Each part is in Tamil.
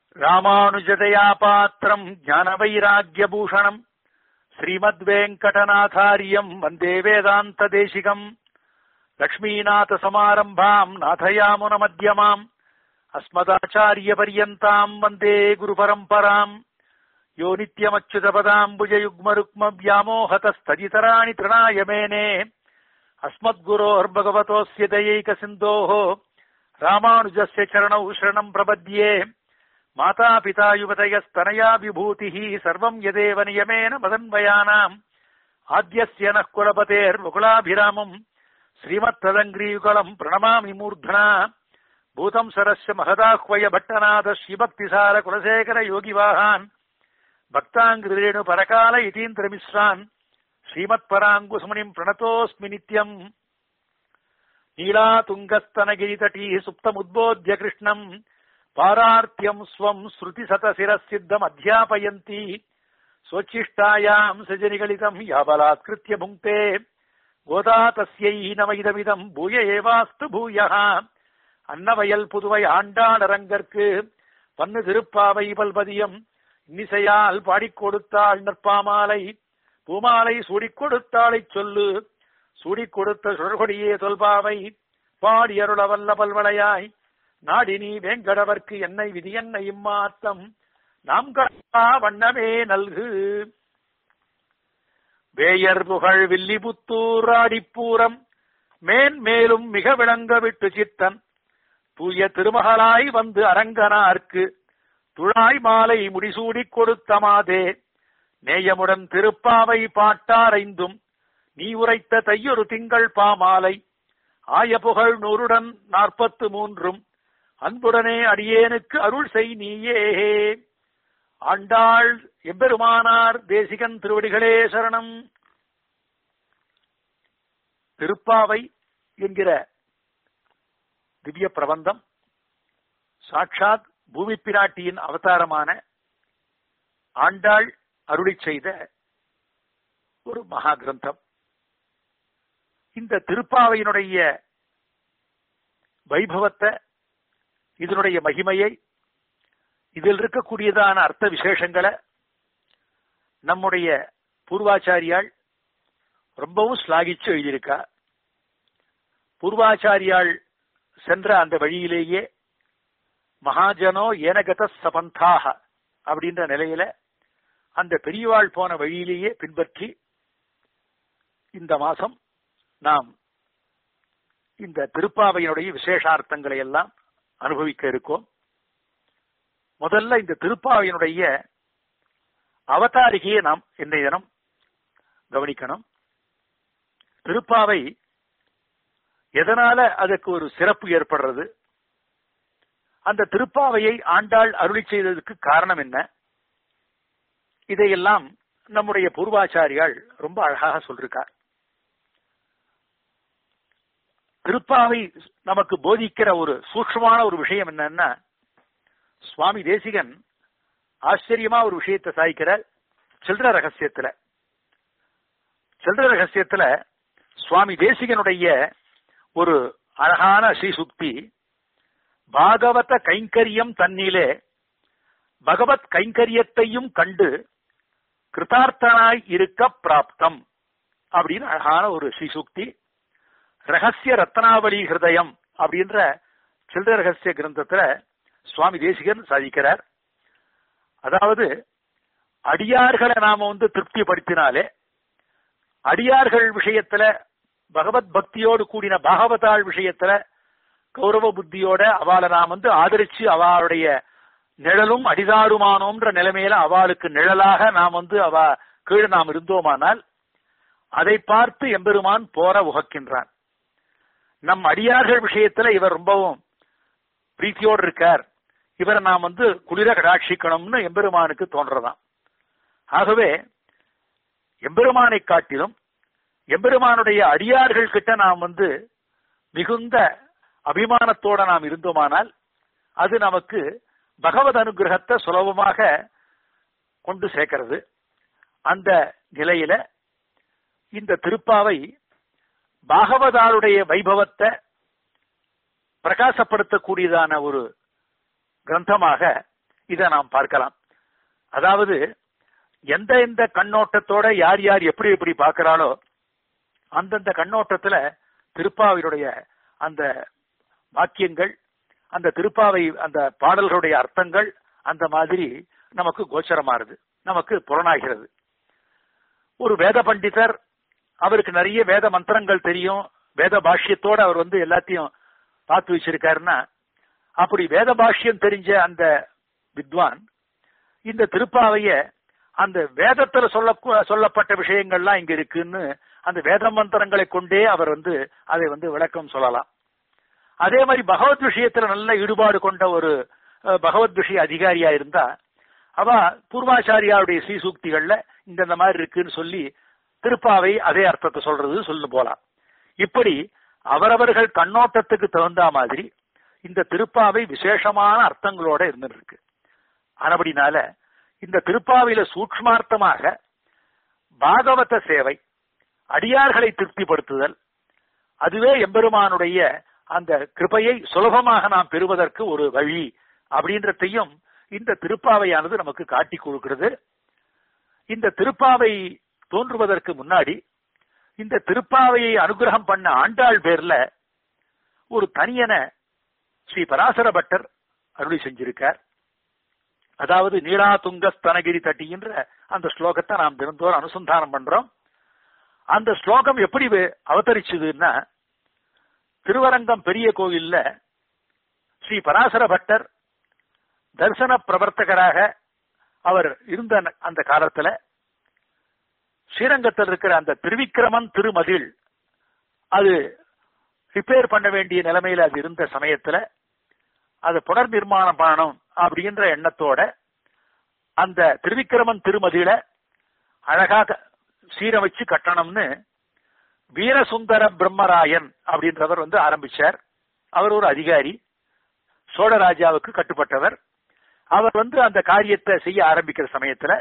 ராமானுஜதயா பாத்திரம் ஞானவைராக்கியபூஷணம் ஸ்ரீமத்வேங்கடநாதாரியம் வந்தே வேதாந்த தேசிகம் லக்ஷ்மீநாத சமாரம்பாம் நாதயாமுன மத்தியமாம் அஸ்மதாச்சாரிய பரியந்தாம் வந்தே குரு பரம்பராம் யோ நித்யமச்சுதபதாம்புஜயுக்மருக்ம வியாமோகதஸ்ததிதராணி திருணாய மேனே अस्मद्गुरोर्भगवतोऽस्य दयैकसिन्धोः रामानुजस्य चरणौ शरणम् प्रपद्ये मातापिता युवतयस्तनया विभूतिः सर्वम् यदेव नियमेन मदन्वयानाम् आद्यस्य नः कुलपतेर्मुकुलाभिरामम् श्रीमत्तदङ्ग्रीयुगलम् प्रणमामि मूर्ध्ना भूतम् सरस्य महदाह्वय भट्टनाथ श्रीभक्तिसार कुलशेखर योगिवाहान् भक्ताङ्ग्रिरेणु परकाल इतीन्द्रमिश्रान् श्रीमत्पराङ्कुसुमनिम् प्रणतोऽस्मि नित्यम् नीलातुङ्गस्तनगिरितटीः सुप्तमुद्बोध्य कृष्णम् पारार्त्यम् स्वम् श्रुतिशतशिरःसिद्धमध्यापयन्ती स्वच्छिष्टायाम् सजनिगलितम् याबलात्कृत्य भुङ्क्ते गोदा तस्यै नम इदमिदम् भूय एवास्तु भूयः அன்னவயல் புதுவை ஆண்டாளரங்கற்கு பன்னு திருப்பாவை பல்பதியம் இன்னிசையால் பாடிக் கொடுத்தாள் நற்பாமாலை பூமாலை சூடிக் கொடுத்தாளைச் சொல்லு சூடிக் கொடுத்த சுழற்கொடியே தொல்பாவை பாடி அருள வல்ல பல்வளையாய் நாடினி வேங்கடவர்க்கு என்னை விதி என்ன இம்மாத்தம் நாம் கா வண்ணமே நல்கு வேயர் புகழ் வில்லிபுத்தூர் ஆடிப்பூரம் மேன்மேலும் மிக விளங்க விட்டு சித்தன் தூய திருமகளாய் வந்து அரங்கனார்க்கு துழாய் மாலை முடிசூடிக் கொடுத்த மாதே நேயமுடன் திருப்பாவை பாட்டாரைந்தும் நீ உரைத்த தையொரு திங்கள் பாமாலை ஆய புகழ் நூறுடன் நாற்பத்து மூன்றும் அன்புடனே அடியேனுக்கு அருள் செய் நீயே ஆண்டாள் எம்பெருமானார் தேசிகன் திருவடிகளே சரணம் திருப்பாவை என்கிற திவ்ய பிரபந்தம் சாட்சாத் பூமி பிராட்டியின் அவதாரமான ஆண்டாள் அருளி செய்த ஒரு மகா கிரந்தம் இந்த திருப்பாவையினுடைய வைபவத்தை இதனுடைய மகிமையை இதில் இருக்கக்கூடியதான அர்த்த விசேஷங்களை நம்முடைய பூர்வாச்சாரியால் ரொம்பவும் ஸ்லாகிச்சு எழுதியிருக்கா பூர்வாச்சாரியால் சென்ற அந்த வழியிலேயே மகாஜனோ ஏனகத சபந்தாக அப்படின்ற நிலையில அந்த பெரியவாள் போன வழியிலேயே பின்பற்றி இந்த மாசம் நாம் இந்த திருப்பாவையினுடைய விசேஷார்த்தங்களை எல்லாம் அனுபவிக்க இருக்கோம் முதல்ல இந்த திருப்பாவையினுடைய அவதாரிகையை நாம் இன்றைய தினம் கவனிக்கணும் திருப்பாவை எதனால அதுக்கு ஒரு சிறப்பு ஏற்படுறது அந்த திருப்பாவையை ஆண்டாள் அருளி செய்ததுக்கு காரணம் என்ன இதையெல்லாம் நம்முடைய பூர்வாச்சாரியால் ரொம்ப அழகாக சொல்லிருக்கார் திருப்பாவை நமக்கு போதிக்கிற ஒரு சூக்ஷமான ஒரு விஷயம் என்னன்னா சுவாமி தேசிகன் ஆச்சரியமா ஒரு விஷயத்தை சாய்க்கிறார் சில்ற ரகசியத்துல சில்ற ரகசியத்துல சுவாமி தேசிகனுடைய ஒரு அழகான ஸ்ரீசுக்தி பாகவத கைங்கரியம் தன்னிலே பகவத் கைங்கரியத்தையும் கண்டு கிருதார்த்தனாய் இருக்க பிராப்தம் அப்படின்னு அழகான ஒரு ஸ்ரீசுக்தி ரகசிய ரத்னாவளி ஹிருதயம் அப்படின்ற சில்ற ரகசிய கிரந்தத்துல சுவாமி தேசிகன் சாதிக்கிறார் அதாவது அடியார்களை நாம வந்து திருப்திப்படுத்தினாலே அடியார்கள் விஷயத்துல பகவத் பக்தியோடு கூடின பாகவதாள் விஷயத்துல கௌரவ புத்தியோட அவளை நாம் வந்து ஆதரிச்சு அவளுடைய நிழலும் அடிதாடுமானோன்ற நிலைமையில அவளுக்கு நிழலாக நாம் வந்து அவ கீழே நாம் இருந்தோமானால் அதை பார்த்து எம்பெருமான் போற உகக்கின்றான் நம் அடியார்கள் விஷயத்துல இவர் ரொம்பவும் பிரீத்தியோடு இருக்கார் இவரை நாம் வந்து குளிர கடாட்சிக்கணும்னு எம்பெருமானுக்கு தோன்றதாம் ஆகவே எம்பெருமானை காட்டிலும் எம்பெருமானுடைய அடியார்கள் கிட்ட நாம் வந்து மிகுந்த அபிமானத்தோட நாம் இருந்தோமானால் அது நமக்கு பகவத் அனுகிரகத்தை சுலபமாக கொண்டு சேர்க்கிறது அந்த நிலையில இந்த திருப்பாவை பாகவதாருடைய வைபவத்தை பிரகாசப்படுத்தக்கூடியதான ஒரு கிரந்தமாக இதை நாம் பார்க்கலாம் அதாவது எந்த எந்த கண்ணோட்டத்தோட யார் யார் எப்படி எப்படி பார்க்கிறாளோ அந்தந்த கண்ணோட்டத்துல திருப்பாவினுடைய அந்த வாக்கியங்கள் அந்த திருப்பாவை அந்த பாடல்களுடைய அர்த்தங்கள் அந்த மாதிரி நமக்கு கோச்சரமாறுது நமக்கு புலனாகிறது ஒரு வேத பண்டிதர் அவருக்கு நிறைய வேத மந்திரங்கள் தெரியும் வேத பாஷ்யத்தோட அவர் வந்து எல்லாத்தையும் பார்த்து வச்சிருக்காருன்னா அப்படி வேத பாஷ்யம் தெரிஞ்ச அந்த வித்வான் இந்த திருப்பாவைய அந்த வேதத்துல சொல்ல சொல்லப்பட்ட விஷயங்கள்லாம் இங்க இருக்குன்னு அந்த வேத மந்திரங்களை கொண்டே அவர் வந்து அதை வந்து விளக்கம் சொல்லலாம் அதே மாதிரி பகவத் விஷயத்துல நல்ல ஈடுபாடு கொண்ட ஒரு பகவத் விஷய அதிகாரியா இருந்தா அவ பூர்வாச்சாரியாருடைய சீசூக்திகள்ல இந்த மாதிரி இருக்குன்னு சொல்லி திருப்பாவை அதே அர்த்தத்தை சொல்றது சொல்லு போலாம் இப்படி அவரவர்கள் கண்ணோட்டத்துக்கு தகுந்த மாதிரி இந்த திருப்பாவை விசேஷமான அர்த்தங்களோட இருந்துருக்கு ஆனபடினால இந்த திருப்பாவையில சூக்ஷ்மார்த்தமாக பாகவத சேவை அடியார்களை திருப்திப்படுத்துதல் அதுவே எம்பெருமானுடைய அந்த கிருபையை சுலபமாக நாம் பெறுவதற்கு ஒரு வழி அப்படின்றதையும் இந்த திருப்பாவையானது நமக்கு காட்டி கொடுக்கிறது இந்த திருப்பாவை தோன்றுவதற்கு முன்னாடி இந்த திருப்பாவையை அனுகிரகம் பண்ண ஆண்டாள் பேர்ல ஒரு தனியன ஸ்ரீ பராசர பட்டர் அருளி செஞ்சிருக்கார் அதாவது நீலா துங்க ஸ்தனகிரி தட்டின்ற அந்த ஸ்லோகத்தை நாம் தினந்தோறும் அனுசந்தானம் பண்றோம் அந்த ஸ்லோகம் எப்படி அவதரிச்சதுன்னா திருவரங்கம் பெரிய கோவில்ல ஸ்ரீ பராசர பட்டர் தரிசன பிரவர்த்தகராக அவர் இருந்த அந்த காலத்துல ஸ்ரீரங்கத்தில் இருக்கிற அந்த திருவிக்கிரமன் திருமதில் அது ரிப்பேர் பண்ண வேண்டிய நிலைமையில அது இருந்த சமயத்துல அது புனர் நிர்மாணம் பண்ணணும் அப்படின்ற எண்ணத்தோட அந்த திருவிக்கிரமன் திருமதியில அழகாக சீரமைச்சு கட்டணம்னு வீரசுந்தர பிரம்மராயன் அப்படின்றவர் வந்து ஆரம்பிச்சார் அவர் ஒரு அதிகாரி சோழராஜாவுக்கு கட்டுப்பட்டவர் அவர் வந்து அந்த காரியத்தை செய்ய ஆரம்பிக்கிற சமயத்துல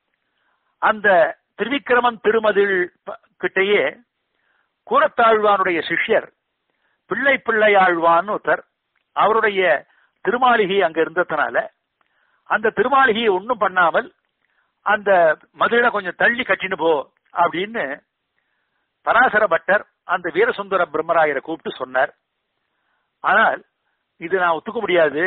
அந்த திருவிக்கிரமன் திருமதில் கிட்டேயே கூரத்தாழ்வானுடைய சிஷ்யர் பிள்ளை பிள்ளையாழ்வான்னு ஒருத்தர் அவருடைய திருமாளிகை அங்க இருந்ததுனால அந்த திருமாளிகையை ஒன்றும் பண்ணாமல் அந்த மதுரை கொஞ்சம் தள்ளி கட்டினு போ அப்படின்னு பராசர பட்டர் அந்த வீரசுந்தர பிரம்மராயரை கூப்பிட்டு சொன்னார் ஆனால் இது நான் ஒத்துக்க முடியாது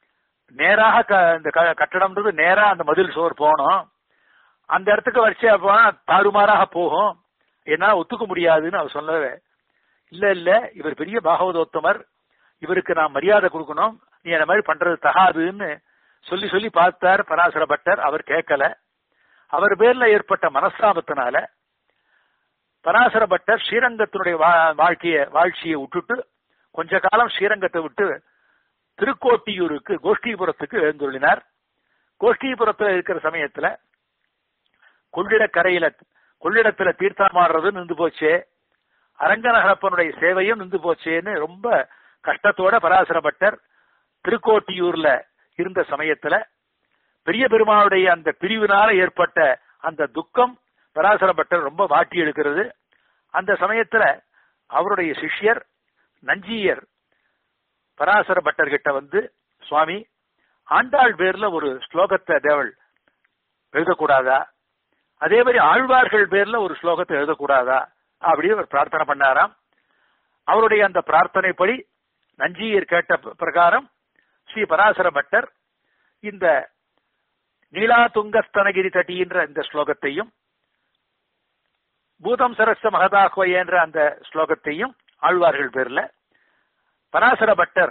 நேராக இந்த கட்டடம்ன்றது நேரா அந்த மதில் சோர் போனோம் அந்த இடத்துக்கு வரிசையா போனா தாறுமாறாக போகும் என்னால ஒத்துக்க முடியாதுன்னு அவர் சொல்லவே இல்ல இல்ல இவர் பெரிய பாகவதோத்தமர் இவருக்கு நான் மரியாதை கொடுக்கணும் நீ அந்த மாதிரி பண்றது தகாதுன்னு சொல்லி சொல்லி பார்த்தார் பராசர பட்டர் அவர் கேட்கல அவர் பேர்ல ஏற்பட்ட மனஸ்தாபத்தினால பராசர பட்டர் ஸ்ரீரங்கத்தினுடைய வாழ்க்கைய வாழ்ச்சியை விட்டுட்டு கொஞ்ச காலம் ஸ்ரீரங்கத்தை விட்டு திருக்கோட்டியூருக்கு கோஷ்டிபுரத்துக்கு எழுந்துள்ளினார் கோஷ்டிபுரத்துல இருக்கிற சமயத்துல கொள்ளிடக்கரையில கொள்ளிடத்துல தீர்த்தமாடுறது நின்று போச்சே அரங்கநகரப்பனுடைய சேவையும் நின்று போச்சேன்னு ரொம்ப கஷ்டத்தோட பராசரப்பட்டர் திருக்கோட்டியூர்ல இருந்த சமயத்துல பெரிய பெருமாளுடைய அந்த பிரிவினால ஏற்பட்ட அந்த துக்கம் பராசரப்பட்டர் ரொம்ப வாட்டி எடுக்கிறது அந்த சமயத்துல அவருடைய சிஷ்யர் நஞ்சியர் பராசர பட்டர் கிட்ட வந்து சுவாமி ஆண்டாள் பேர்ல ஒரு ஸ்லோகத்தை தேவள் எழுதக்கூடாதா அதே மாதிரி ஆழ்வார்கள் பேர்ல ஒரு ஸ்லோகத்தை எழுதக்கூடாதா அப்படின்னு அவர் பிரார்த்தனை பண்ணாராம் அவருடைய அந்த பிரார்த்தனைப்படி நஞ்சியர் கேட்ட பிரகாரம் ஸ்ரீ பராசர பட்டர் இந்த நீலா துங்கஸ்தனகிரி தட்டின்ற இந்த ஸ்லோகத்தையும் பூதம் சரஸ்த மகதாஹ்வய என்ற அந்த ஸ்லோகத்தையும் ஆழ்வார்கள் பேர்ல பராசர பட்டர்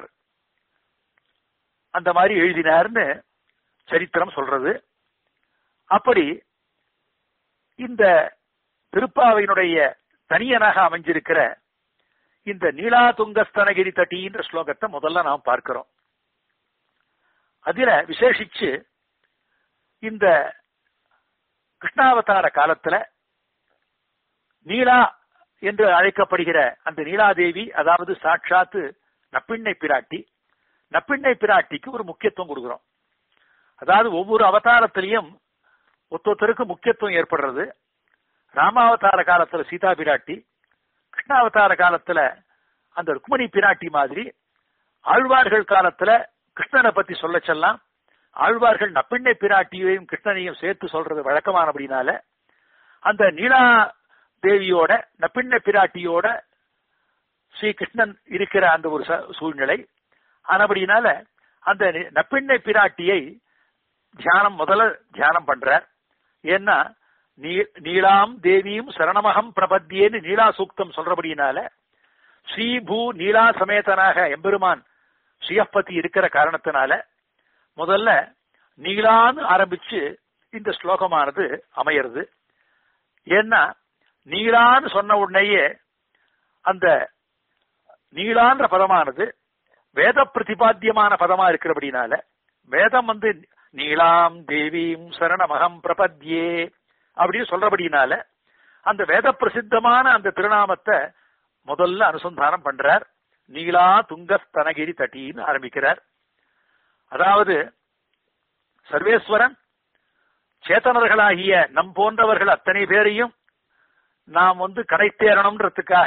அந்த மாதிரி எழுதினார்னு சரித்திரம் சொல்றது அப்படி இந்த திருப்பாவையினுடைய தனியனாக அமைஞ்சிருக்கிற இந்த நீலா துங்கஸ்தனகிரி தட்டின்ற ஸ்லோகத்தை முதல்ல நாம் பார்க்கிறோம் அதுல விசேஷிச்சு இந்த கிருஷ்ணாவதார காலத்துல நீலா என்று அழைக்கப்படுகிற அந்த நீலாதேவி அதாவது சாட்சாத்து நப்பிண்ணை பிராட்டி நப்பிண்ணை பிராட்டிக்கு ஒரு முக்கியத்துவம் கொடுக்கிறோம் அதாவது ஒவ்வொரு அவதாரத்திலையும் ஒத்தொத்தருக்கு முக்கியத்துவம் ஏற்படுறது ராமாவதார காலத்துல சீதா பிராட்டி கிருஷ்ணாவதார காலத்துல அந்த ருக்மணி பிராட்டி மாதிரி ஆழ்வார்கள் காலத்துல கிருஷ்ணனை பத்தி சொல்ல செல்லாம் ஆழ்வார்கள் நப்பிண்ணை பிராட்டியையும் கிருஷ்ணனையும் சேர்த்து சொல்றது வழக்கமானபடினால அந்த நீலா தேவியோட நப்பிண்ணை பிராட்டியோட ஸ்ரீ கிருஷ்ணன் இருக்கிற அந்த ஒரு ச- சூழ்நிலை ஆனபடினால அந்த நி- நப்பிண்ணை பிராட்டியை தியானம் முதல்ல தியானம் பண்றார் ஏன்னா நீ- நீலாம் தேவியும் சரணமகம் பிரபத்தியேன்னு நீலா சூக்தம் சொல்றபடினால ஸ்ரீபூ நீலா சமேதனாக எம்பெருமான் ஸ்ரீயப்பதி இருக்கிற காரணத்தினால முதல்ல நீலான்னு ஆரம்பிச்சு இந்த ஸ்லோகமானது அமையிறது ஏன்னா நீலான்னு சொன்ன உடனேயே அந்த நீலான்ற பதமானது வேத பிரதிபாத்தியமான பதமா இருக்கிறபடினால வேதம் வந்து நீலாம் தேவீம் சரணமகம் பிரபத்யே அப்படின்னு சொல்றபடினால அந்த வேத பிரசித்தமான அந்த திருநாமத்தை முதல்ல அனுசந்தானம் பண்றார் நீலா துங்கஸ்தனகிரி தட்டின்னு ஆரம்பிக்கிறார் அதாவது சர்வேஸ்வரன் சேத்தனர்களாகிய நம் போன்றவர்கள் அத்தனை பேரையும் நாம் வந்து கடைத்தேறணும்ன்றதுக்காக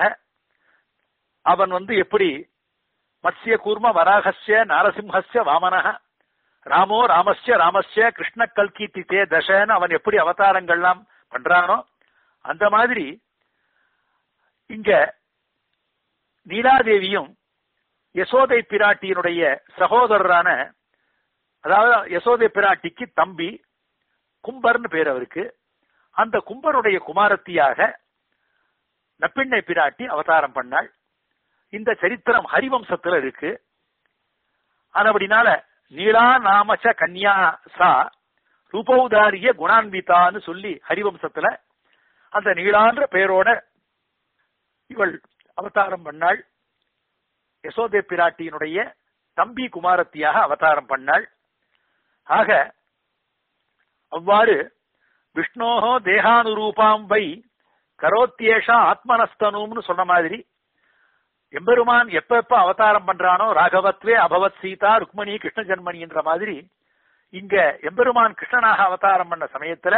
அவன் வந்து எப்படி மத்ய கூர்ம வராகஸ்ய நாரசிம்ஹஸ்ய வாமனஹ ராமோ ராமஸ்ய ராமஸ்ய கிருஷ்ண கல்கீர்த்தி தே தசன்னு அவன் எப்படி அவதாரங்கள்லாம் பண்றானோ அந்த மாதிரி இங்க நீலாதேவியும் யசோதை பிராட்டியினுடைய சகோதரரான அதாவது யசோதை பிராட்டிக்கு தம்பி கும்பர்னு பேர் அவருக்கு அந்த கும்பருடைய குமாரத்தியாக நப்பிண்ணை பிராட்டி அவதாரம் பண்ணாள் இந்த சரித்திரம் ஹரிவம்சத்துல இருக்கு ஆனபடினால நீலா நாமச்ச கன்யா சா ரூபௌதாரிய குணான்விதான்னு சொல்லி ஹரிவம்சத்துல அந்த நீலான்ற பெயரோட இவள் அவதாரம் பண்ணாள் யசோதை பிராட்டியினுடைய தம்பி குமாரத்தியாக அவதாரம் பண்ணாள் ஆக அவ்வாறு விஷ்ணோஹோ தேகானுரூபாம் வை கரோத்தியேஷா ஆத்மனஸ்தனும்னு சொன்ன மாதிரி எம்பெருமான் எப்ப எப்ப அவதாரம் பண்றானோ ராகவத்வே அபவத் சீதா ருக்மணி கிருஷ்ண ஜன்மணின்ற மாதிரி இங்க எம்பெருமான் கிருஷ்ணனாக அவதாரம் பண்ண சமயத்துல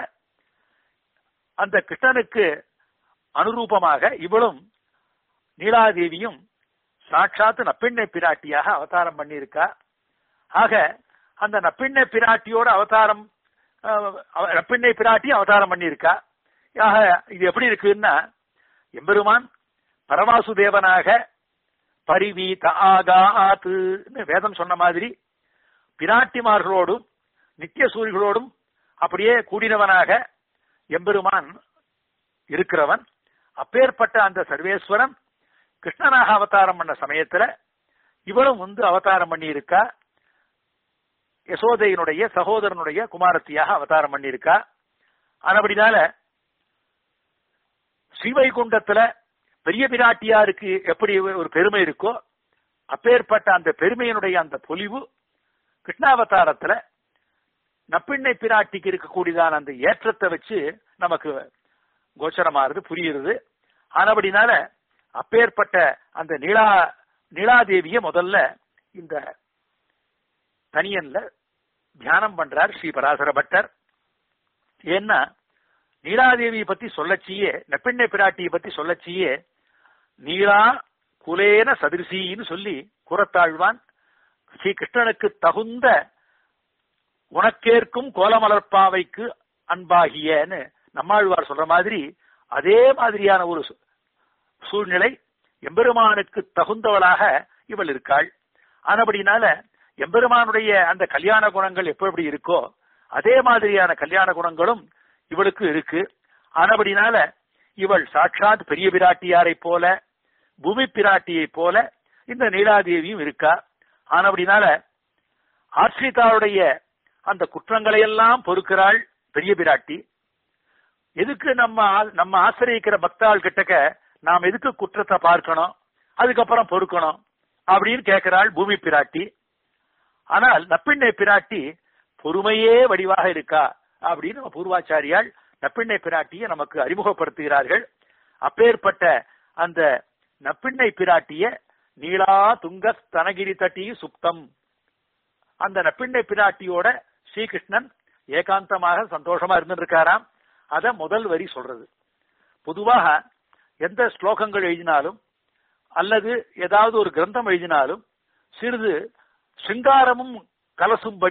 அந்த கிருஷ்ணனுக்கு அனுரூபமாக இவளும் நீலாதேவியும் சாட்சாத் நப்பெண்ணை பிராட்டியாக அவதாரம் பண்ணியிருக்கா ஆக அந்த நப்பெண்ணை பிராட்டியோட அவதாரம் அஹ், அவ- நப்பெண்ணை பிராட்டி அவதாரம் பண்ணியிருக்கா ஆக இது எப்படி இருக்குன்னா எம்பெருமான் பரமாசுதேவனாக பரிவீத ஆகாத்துன்னு வேதம் சொன்ன மாதிரி பிராட்டிமார்களோடும் நித்திய சூரிகளோடும் அப்படியே கூடினவனாக எம்பெருமான் இருக்கிறவன் அப்பேற்பட்ட அந்த சர்வேஸ்வரன் கிருஷ்ணனாக அவதாரம் பண்ண சமயத்துல இவளும் வந்து அவதாரம் பண்ணி இருக்கா யசோதையினுடைய சகோதரனுடைய குமாரத்தியாக அவதாரம் பண்ணியிருக்கா ஆனபடினால ஸ்ரீவைகுண்டத்துல பெரிய பிராட்டியாருக்கு எப்படி ஒரு பெருமை இருக்கோ அப்பேற்பட்ட அந்த பெருமையினுடைய அந்த பொலிவு கிருஷ்ணாவதாரத்துல நப்பிண்ணை பிராட்டிக்கு இருக்கக்கூடியதான அந்த ஏற்றத்தை வச்சு நமக்கு கோச்சரமாறுது புரியுறது ஆனபடினால அப்பேற்பட்ட அந்த நீலா நீலாதேவிய முதல்ல இந்த தனியன்ல தியானம் பண்றார் ஸ்ரீ பராசர பட்டர் ஏன்னா நீலாதேவியை பத்தி சொல்லச்சியே நெப்பெண்ணை பிராட்டியை பத்தி சொல்லச்சியே நீலா குலேன சதிர்சின்னு சொல்லி கூறத்தாழ்வான் ஸ்ரீ கிருஷ்ணனுக்கு தகுந்த உனக்கேற்கும் கோலமலர்பாவைக்கு அன்பாகியன்னு நம்மாழ்வார் சொல்ற மாதிரி அதே மாதிரியான ஒரு சூ- சூழ்நிலை எம்பெருமானுக்கு தகுந்தவளாக இவள் இருக்காள் ஆனபடினால எம்பெருமானுடைய அந்த கல்யாண குணங்கள் எப்ப எப்படி இருக்கோ அதே மாதிரியான கல்யாண குணங்களும் இவளுக்கு இருக்கு ஆனபடினால இவள் சாட்சாத் பெரிய பிராட்டியாரை போல பூமி பிராட்டியை போல இந்த நீலாதேவியும் இருக்கா ஆனபடினால ஆசிரிதாவுடைய அந்த குற்றங்களை எல்லாம் பொறுக்கிறாள் பெரிய பிராட்டி எதுக்கு நம்ம ஆ- நம்ம ஆசிரியக்கிற பக்தாள் கிட்டக்க நாம் எதுக்கு குற்றத்தை பார்க்கணும் அதுக்கப்புறம் பொறுக்கணும் அப்படின்னு கேட்கிறாள் பூமி பிராட்டி ஆனால் நப்பிண்ணை பிராட்டி பொறுமையே வடிவாக இருக்கா அப்படின்னு நம்ம பூர்வாச்சாரியால் நப்பிண்ணை பிராட்டியை நமக்கு அறிமுகப்படுத்துகிறார்கள் அப்பேற்பட்ட அந்த நப்பிண்ணை பிராட்டிய நீலா துங்க ஸ்தனகிரி தட்டி சுப்தம் அந்த நப்பிண்ணை பிராட்டியோட ஸ்ரீகிருஷ்ணன் ஏகாந்தமாக சந்தோஷமா இருந்திருக்காராம் அத முதல் வரி சொல்றது பொதுவாக எந்த ஸ்லோகங்கள் எழுதினாலும் அல்லது ஏதாவது ஒரு கிரந்தம் எழுதினாலும் சிறிது சிங்காரமும் கலசும்படி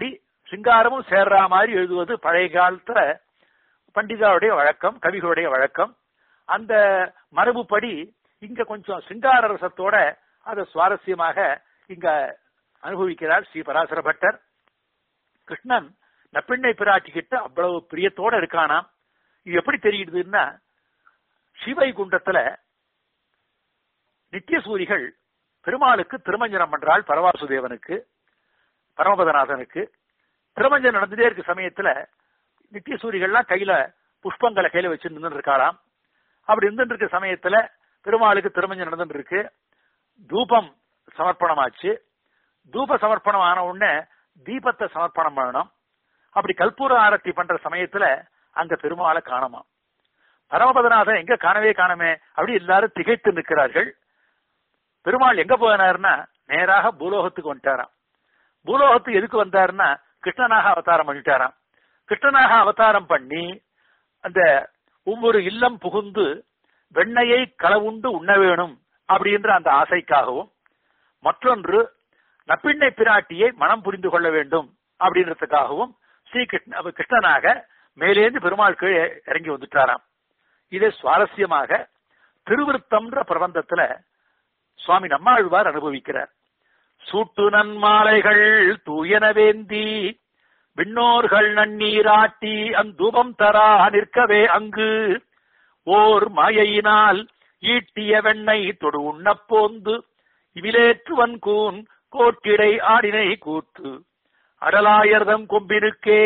சிங்காரமும் சேர்ற மாதிரி எழுதுவது பழைய காலத்துல பண்டிதாவுடைய வழக்கம் கவிகளுடைய வழக்கம் அந்த மரபுப்படி இங்க கொஞ்சம் சிங்கார ரசத்தோட அதை சுவாரஸ்யமாக இங்க அனுபவிக்கிறார் ஸ்ரீ பராசர பட்டர் கிருஷ்ணன் நப்பிண்ணை பிராட்டி கிட்ட அவ்வளவு பிரியத்தோட இருக்கானாம் இது எப்படி தெரியுதுன்னா ஸ்ரீவைகுண்டத்துல நித்தியசூரிகள் பெருமாளுக்கு திருமஞ்சனம் பண்றாள் பரவாசுதேவனுக்கு பரமபதநாதனுக்கு திருமஞ்சனம் நடந்துட்டே இருக்க சமயத்துல நித்தியசூரிகள்லாம் கையில புஷ்பங்களை கையில வச்சு நின்று இருக்காளாம் அப்படி இருந்துட்டு இருக்க சமயத்துல பெருமாளுக்கு திருமஞ்சம் நடந்துட்டு இருக்கு தூபம் சமர்ப்பணமாச்சு தூப சமர்ப்பணம் ஆன உடனே தீபத்தை சமர்ப்பணம் பண்ணணும் அப்படி கற்பூர ஆரத்தி பண்ற சமயத்துல அங்க பெருமாளை காணமா பரமபதநாதன் எங்க காணவே காணமே அப்படி எல்லாரும் திகைத்து நிற்கிறார்கள் பெருமாள் எங்க போனாருன்னா நேராக பூலோகத்துக்கு வந்துட்டாராம் பூலோகத்துக்கு எதுக்கு வந்தாருன்னா கிருஷ்ணனாக அவதாரம் பண்ணிட்டாராம் கிருஷ்ணனாக அவதாரம் பண்ணி அந்த ஒவ்வொரு இல்லம் புகுந்து வெண்ணையை களவுண்டு உண்ண வேணும் அப்படின்ற அந்த ஆசைக்காகவும் மற்றொன்று நப்பிண்ணை பிராட்டியை மனம் புரிந்து கொள்ள வேண்டும் அப்படின்றதுக்காகவும் ஸ்ரீ கிருஷ்ண கிருஷ்ணனாக மேலேந்து பெருமாள் கீழே இறங்கி வந்துட்டாராம் இதை சுவாரஸ்யமாக திருவிருத்தம்ன்ற பிரபந்தத்துல சுவாமி நம்மாழ்வார் அனுபவிக்கிறார் சூட்டு நன்மாலைகள் தூயனவேந்தி விண்ணோர்கள் நன்னீராட்டி அந்தூபம் தரா நிற்கவே அங்கு ஓர் மாயையினால் ஈட்டிய வெண்ணை தொடு உண்ணப் போந்து இவிலேற்றுவன் கூன் கோட்டிடை ஆடினை கூத்து அடலாயர்தம் கொம்பினுக்கே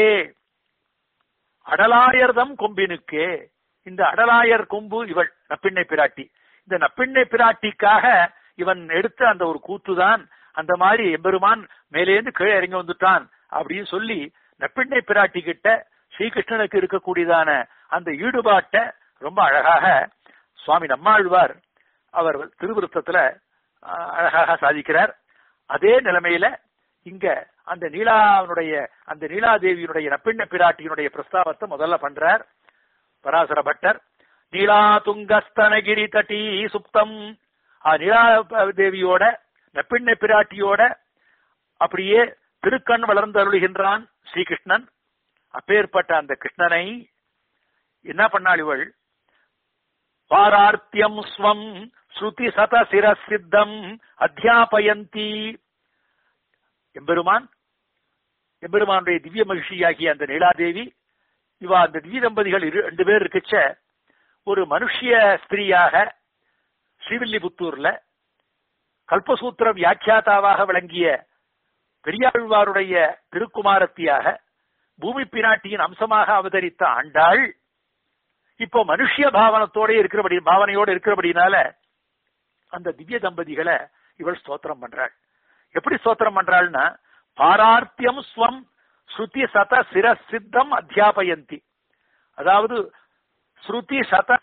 அடலாயர்தம் கொம்பினுக்கே இந்த அடலாயர் கொம்பு இவள் நப்பிண்ணை பிராட்டி இந்த நப்பிண்ணை பிராட்டிக்காக இவன் எடுத்த அந்த ஒரு கூத்துதான் அந்த மாதிரி எம்பெருமான் மேலேந்து கீழே இறங்கி வந்துட்டான் அப்படின்னு சொல்லி நப்பிண்ணை பிராட்டி கிட்ட ஸ்ரீகிருஷ்ணனுக்கு இருக்கக்கூடியதான அந்த ஈடுபாட்டை ரொம்ப அழகாக சுவாமி நம்மாழ்வார் அவர் திருவிருத்தத்துல அழகாக சாதிக்கிறார் அதே நிலைமையில இங்க அந்த நீலாவுடைய அந்த நீலாதேவியினுடைய நப்பிண்ண பிராட்டியினுடைய பிரஸ்தாபத்தை முதல்ல பண்றார் பராசர பட்டர் நீலா துங்கஸ்தனகிரி தட்டி சுப்தம் நீலா தேவியோட நப்பிண்ண பிராட்டியோட அப்படியே திருக்கண் வளர்ந்து அருளுகின்றான் ஸ்ரீகிருஷ்ணன் அப்பேற்பட்ட அந்த கிருஷ்ணனை என்ன பண்ணாள் இவள் பாரார்த்தியம் ஸ்வம் ஸ்ருதி சத சிரசித்தம் அத்தியாபயந்தி எம்பெருமான் எம்பெருமானுடைய திவ்ய மகிழ்ச்சியாகிய அந்த நீலாதேவி இவா அந்த திவ்ய தம்பதிகள் ரெண்டு பேர் இருக்குச்ச ஒரு மனுஷிய ஸ்திரீயாக ஸ்ரீவில்லிபுத்தூர்ல கல்பசூத்திர வியாக்கியாதாவாக விளங்கிய பெரியாழ்வாருடைய திருக்குமாரத்தியாக பூமி பிராட்டியின் அம்சமாக அவதரித்த ஆண்டாள் இப்போ மனுஷிய பாவனத்தோட இருக்கிறபடி பாவனையோட இருக்கிறபடினால அந்த திவ்ய தம்பதிகளை இவள் ஸ்தோத்திரம் பண்றாள் எப்படி ஸ்தோத்திரம் பண்றாள்னா பாரார்த்தியம் ஸ்வம் ஸ்ருதி சத சிர சித்தம் அத்தியாபயந்தி அதாவது ஸ்ருதி சத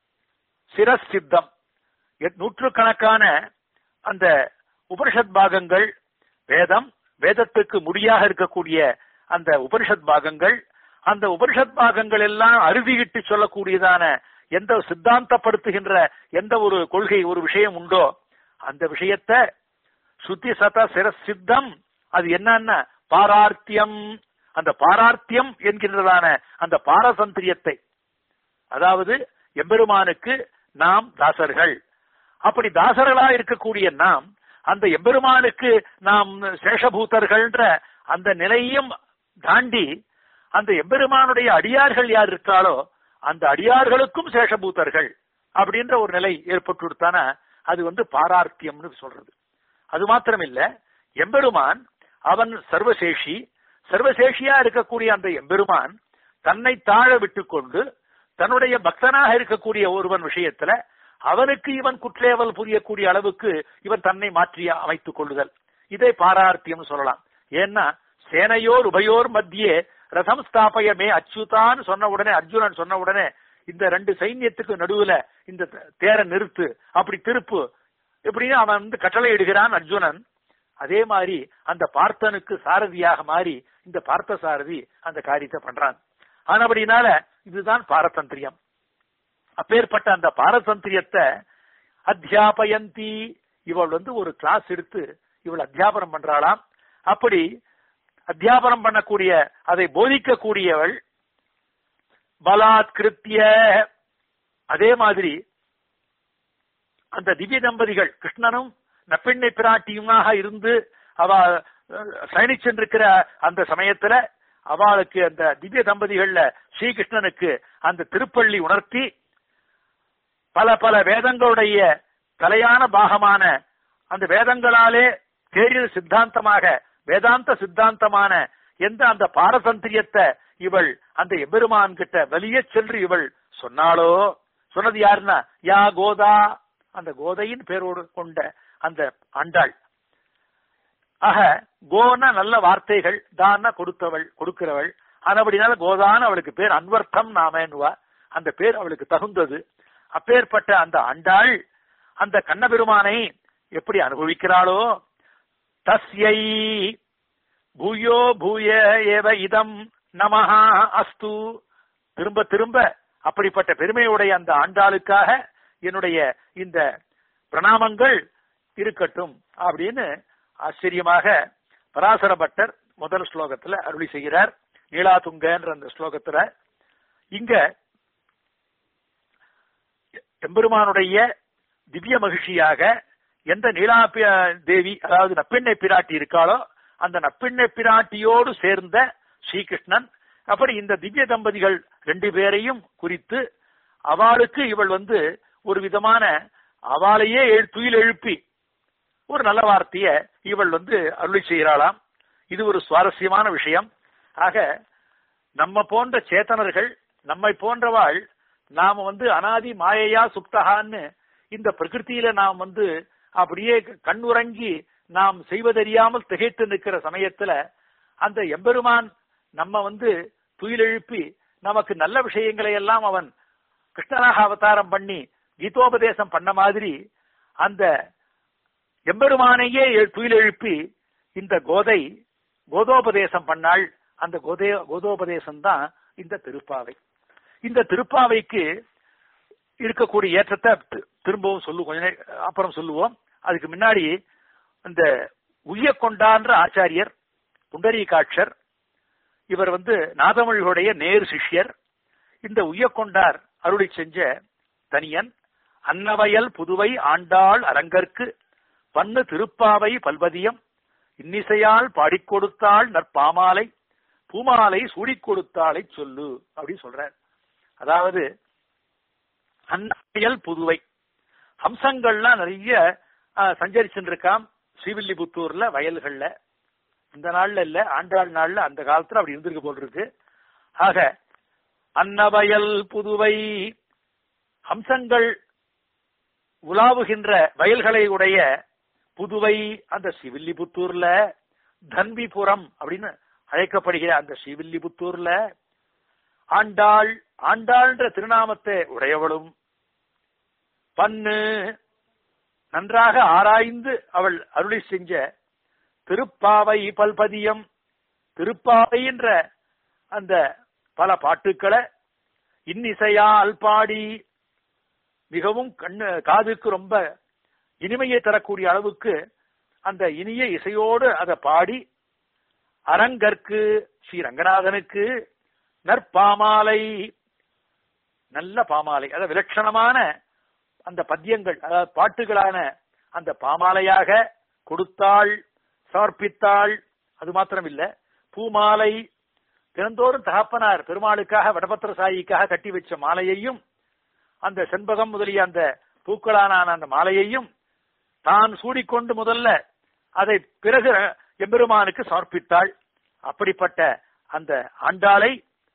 சிரசித்தம் நூற்றுக்கணக்கான அந்த உபனிஷத் பாகங்கள் வேதம் வேதத்துக்கு முடியாக இருக்கக்கூடிய அந்த உபனிஷத் பாகங்கள் அந்த உபனிஷத் பாகங்கள் எல்லாம் அறுதியிட்டு சொல்லக்கூடியதான எந்த சித்தாந்தப்படுத்துகின்ற எந்த ஒரு கொள்கை ஒரு விஷயம் உண்டோ அந்த விஷயத்த சுத்தி சத சிரசித்தம் அது என்னன்னா பாரார்த்தியம் அந்த பாரார்த்தியம் என்கின்றதான அந்த பாரசந்திரியத்தை அதாவது எம்பெருமானுக்கு நாம் தாசர்கள் அப்படி தாசர்களா இருக்கக்கூடிய நாம் அந்த எம்பெருமானுக்கு நாம் சேஷபூதர்கள்ன்ற அந்த நிலையும் தாண்டி அந்த எம்பெருமானுடைய அடியார்கள் யார் இருக்காளோ அந்த அடியார்களுக்கும் சேஷபூதர்கள் அப்படின்ற ஒரு நிலை ஏற்பட்டு அது வந்து பாரார்த்தியம்னு சொல்றது அது மாத்திரம் இல்ல எம்பெருமான் அவன் சர்வசேஷி சர்வசேஷியா இருக்கக்கூடிய அந்த எம்பெருமான் தன்னை தாழ விட்டுக்கொண்டு தன்னுடைய பக்தனாக இருக்கக்கூடிய ஒருவன் விஷயத்துல அவனுக்கு இவன் குற்றேவல் புரியக்கூடிய அளவுக்கு இவன் தன்னை மாற்றி அமைத்துக் கொள்ளுதல் இதை பாரார்த்தியம் சொல்லலாம் ஏன்னா சேனையோர் உபயோர் மத்தியே ரதம் ஸ்தாபயமே அச்சுதான்னு சொன்ன உடனே அர்ஜுனன் சொன்ன உடனே இந்த ரெண்டு சைன்யத்துக்கு நடுவுல இந்த தேரை நிறுத்து அப்படி திருப்பு இப்படின்னு அவன் வந்து கட்டளை இடுகிறான் அர்ஜுனன் அதே மாதிரி அந்த பார்த்தனுக்கு சாரதியாக மாறி இந்த பார்த்த சாரதி அந்த காரியத்தை பண்றான் ஆனபடினால இதுதான் பாரதந்திரியம் அப்பேற்பட்ட அந்த பாரதந்திரியத்தை அத்தியாபயந்தி இவள் வந்து ஒரு கிளாஸ் எடுத்து இவள் அத்தியாபனம் பண்றாளாம் அப்படி அத்தியாபனம் பண்ணக்கூடிய அதை போதிக்கக்கூடியவள் பலாத்கிருத்திய அதே மாதிரி அந்த திவ்ய தம்பதிகள் கிருஷ்ணனும் நப்பெண்ணை பிராட்டியுமாக இருந்து அவ சயனிச்சென்றிருக்கிற அந்த சமயத்துல அவளுக்கு அந்த திவ்ய தம்பதிகள்ல ஸ்ரீகிருஷ்ணனுக்கு அந்த திருப்பள்ளி உணர்த்தி பல பல வேதங்களுடைய தலையான பாகமான அந்த வேதங்களாலே தேறிய சித்தாந்தமாக வேதாந்த சித்தாந்தமான எந்த அந்த பாரதந்திரியத்தை இவள் அந்த எபெருமான் கிட்ட வெளியே சென்று இவள் சொன்னாலோ சொன்னது யாருன்னா யா கோதா அந்த கோதையின் பேரோடு கொண்ட அந்த ஆண்டாள் ஆக கோனா நல்ல வார்த்தைகள் தான கொடுத்தவள் கொடுக்கிறவள் ஆனபடினால கோதான அவளுக்கு பேர் அன்வர்த்தம் நாமேன்னுவா அந்த பேர் அவளுக்கு தகுந்தது அப்பேற்பட்ட அந்த ஆண்டாள் அந்த கண்ணபெருமானை எப்படி அனுபவிக்கிறாளோ தஸ்யை பூயோ பூய ஏவ இதம் நமஹா அஸ்து திரும்ப திரும்ப அப்படிப்பட்ட பெருமையுடைய அந்த ஆண்டாளுக்காக என்னுடைய இந்த பிரணாமங்கள் இருக்கட்டும் அப்படின்னு ஆச்சரியமாக பராசர பட்டர் முதல் ஸ்லோகத்துல அருளி செய்கிறார் நீலாதுங்கன்ற அந்த ஸ்லோகத்துல இங்க எம்பெருமானுடைய திவ்ய மகிழ்ச்சியாக எந்த நீலா தேவி அதாவது நப்பெண்ணை பிராட்டி இருக்காளோ அந்த நப்பெண்ணை பிராட்டியோடு சேர்ந்த ஸ்ரீகிருஷ்ணன் அப்படி இந்த திவ்ய தம்பதிகள் ரெண்டு பேரையும் குறித்து அவளுக்கு இவள் வந்து ஒரு விதமான அவளையே துயில் எழுப்பி ஒரு நல்ல வார்த்தைய இவள் வந்து அருளி செய்கிறாளாம் இது ஒரு சுவாரஸ்யமான விஷயம் ஆக நம்ம போன்ற சேத்தனர்கள் நம்மை போன்றவாள் நாம வந்து அனாதி மாயையா சுப்தகான்னு இந்த பிரகிருத்தியில நாம் வந்து அப்படியே கண்ணுறங்கி நாம் செய்வதறியாமல் திகைத்து நிற்கிற சமயத்துல அந்த எம்பெருமான் நம்ம வந்து துயிலெழுப்பி நமக்கு நல்ல விஷயங்களை எல்லாம் அவன் கிருஷ்ணனாக அவதாரம் பண்ணி கீதோபதேசம் பண்ண மாதிரி அந்த எம்பெருமானையே துயிலெழுப்பி இந்த கோதை கோதோபதேசம் பண்ணாள் அந்த கோதே கோதோபதேசம் தான் இந்த திருப்பாவை இந்த திருப்பாவைக்கு இருக்கக்கூடிய ஏற்றத்தை திரும்பவும் சொல்லு கொஞ்ச அப்புறம் சொல்லுவோம் அதுக்கு முன்னாடி இந்த உய்ய கொண்டான்ற ஆச்சாரியர் புண்டரீகாட்சர் இவர் வந்து நாதமொழிகளுடைய நேர் சிஷ்யர் இந்த உய்யக்கொண்டார் அருளி செஞ்ச தனியன் அன்னவயல் புதுவை ஆண்டாள் அரங்கற்கு பன்னு திருப்பாவை பல்வதியம் இன்னிசையால் பாடிக் கொடுத்தாள் நற்பாமாலை பூமாலை சூடிக் கொடுத்தாளை சொல்லு அப்படின்னு சொல்றார் அதாவது அன்னவயல் புதுவை ஹம்சங்கள்லாம் நிறைய சஞ்சரிச்சுருக்காம் ஸ்ரீவில்லிபுத்தூர்ல வயல்கள்ல இந்த நாள்ல இல்ல ஆண்டாள் நாள்ல அந்த காலத்துல அப்படி இருந்திருக்கு போல் இருக்கு ஆக அன்னவயல் புதுவை ஹம்சங்கள் உலாவுகின்ற வயல்களை உடைய புதுவை அந்த ஸ்ரீவில்லிபுத்தூர்ல தன்விபுரம் அப்படின்னு அழைக்கப்படுகிற அந்த ஸ்ரீவில்லிபுத்தூர்ல ஆண்டாள் ஆண்டாள்ன்ற திருநாமத்தை உடையவளும் பன்னு நன்றாக ஆராய்ந்து அவள் அருளி செஞ்ச திருப்பாவை பல்பதியம் திருப்பாவை என்ற அந்த பல பாட்டுக்களை இன்னிசையால் பாடி மிகவும் கண்ணு காதுக்கு ரொம்ப இனிமையை தரக்கூடிய அளவுக்கு அந்த இனிய இசையோடு அதை பாடி அரங்கற்கு ஸ்ரீ ரங்கநாதனுக்கு நற்பாமாலை நல்ல பாமாலை அதாவது விலட்சணமான அந்த பத்தியங்கள் அதாவது பாட்டுகளான அந்த பாமாலையாக கொடுத்தாள் சமர்ப்பித்தாள் அது மாத்திரம் இல்ல பூமாலை தினந்தோறும் தகப்பனார் பெருமாளுக்காக வடபத்திர சாயிக்காக கட்டி வச்ச மாலையையும் அந்த செண்பகம் முதலிய அந்த பூக்களான அந்த மாலையையும் தான் சூடிக்கொண்டு முதல்ல அதை பிறகு எம்பெருமானுக்கு சமர்ப்பித்தாள் அப்படிப்பட்ட அந்த ஆண்டாளை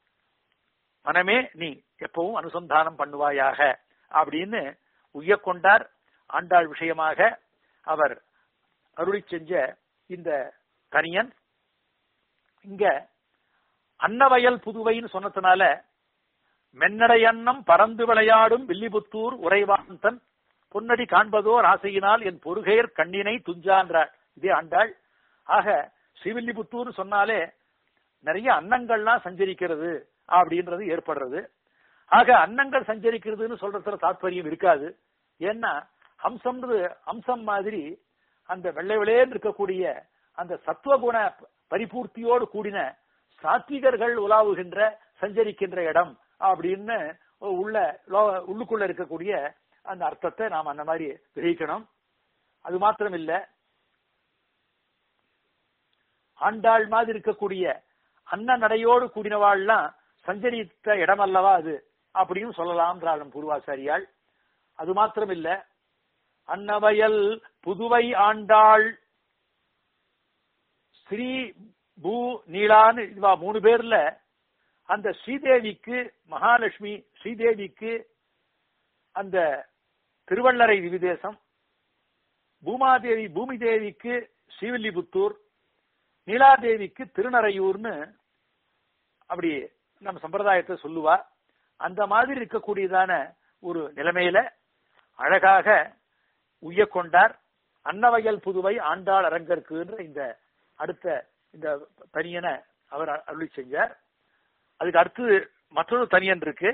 மனமே நீ எப்பவும் அனுசந்தானம் பண்ணுவாயாக அப்படின்னு உய்யக்கொண்டார் ஆண்டாள் விஷயமாக அவர் அருளி செஞ்ச இந்த தனியன் இங்க அன்னவயல் புதுவைன்னு சொன்னதுனால மென்னடையன்னம் பறந்து விளையாடும் வில்லிபுத்தூர் உறைவாந்தன் பொன்னடி காண்பதோர் ஆசையினால் என் பொறுகையர் கண்ணினை துஞ்சான்றார் இதே ஆண்டாள் ஆக ஸ்ரீவில்லிபுத்தூர் சொன்னாலே நிறைய அன்னங்கள்லாம் சஞ்சரிக்கிறது அப்படின்றது ஏற்படுறது ஆக அன்னங்கள் சஞ்சரிக்கிறதுன்னு சொல்றதுல தாற்பயம் இருக்காது ஏன்னா ஹம்சம்ன்றது அம்சம் மாதிரி அந்த வெள்ளை வெள்ளையன்னு இருக்கக்கூடிய அந்த சத்துவகுண பரிபூர்த்தியோடு கூடின சாத்விகர்கள் உலாவுகின்ற சஞ்சரிக்கின்ற இடம் அப்படின்னு உள்ள லோ- உள்ளுக்குள்ள இருக்கக்கூடிய அந்த அர்த்தத்தை நாம் அந்த மாதிரி கிரகிக்கணும் அது மாத்திரம் இல்ல ஆண்டாள் மாதிரி இருக்கக்கூடிய அன்ன நடையோடு கூடினவாள்லாம் சஞ்சரித்த இடம் அல்லவா அது அப்படின்னு சொல்லலாம்ன்றாலும் பூர்வாச்சாரியாள் அது மாத்திரம் இல்ல அன்னவயல் புதுவை ஆண்டாள் ஸ்ரீ பூ நீலான்னு இதுவா மூணு பேர்ல அந்த ஸ்ரீதேவிக்கு மகாலட்சுமி ஸ்ரீதேவிக்கு அந்த திருவள்ளரை விவிதேசம் பூமாதேவி பூமி தேவிக்கு ஸ்ரீவில்லிபுத்தூர் நீலாதேவிக்கு திருநறையூர்னு அப்படி நம்ம சம்பிரதாயத்தை சொல்லுவா அந்த மாதிரி இருக்கக்கூடியதான ஒரு நிலைமையில அழகாக உய்ய கொண்டார் அன்னவயல் புதுவை ஆண்டாள் அரங்கற்குன்ற இந்த அடுத்த இந்த தனியனை அவர் அருளி செஞ்சார் அதுக்கு அடுத்து மற்றொரு தனியன் இருக்கு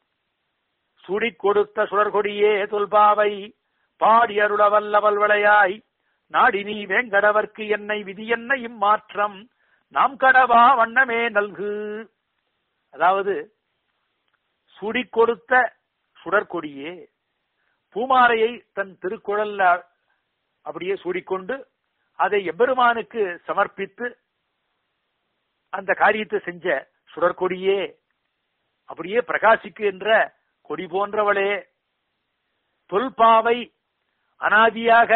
சுடி கொடுத்த சுடர்கொடியே தொல்பாவை பாடி அருள வல்லவல் விளையாய் நாடி நீ வேங்கடவர்க்கு என்னை விதி என்ன இம்மாற்றம் நாம் கடவா வண்ணமே நல்கு அதாவது சுடி கொடுத்த சுடற்கொடியே பூமாலையை தன் திருக்குழல்ல அப்படியே சூடிக்கொண்டு அதை எம்பெருமானுக்கு சமர்ப்பித்து அந்த காரியத்தை செஞ்ச சுடற்கொடியே அப்படியே பிரகாசிக்கின்ற கொடி போன்றவளே தொல்பாவை அனாதியாக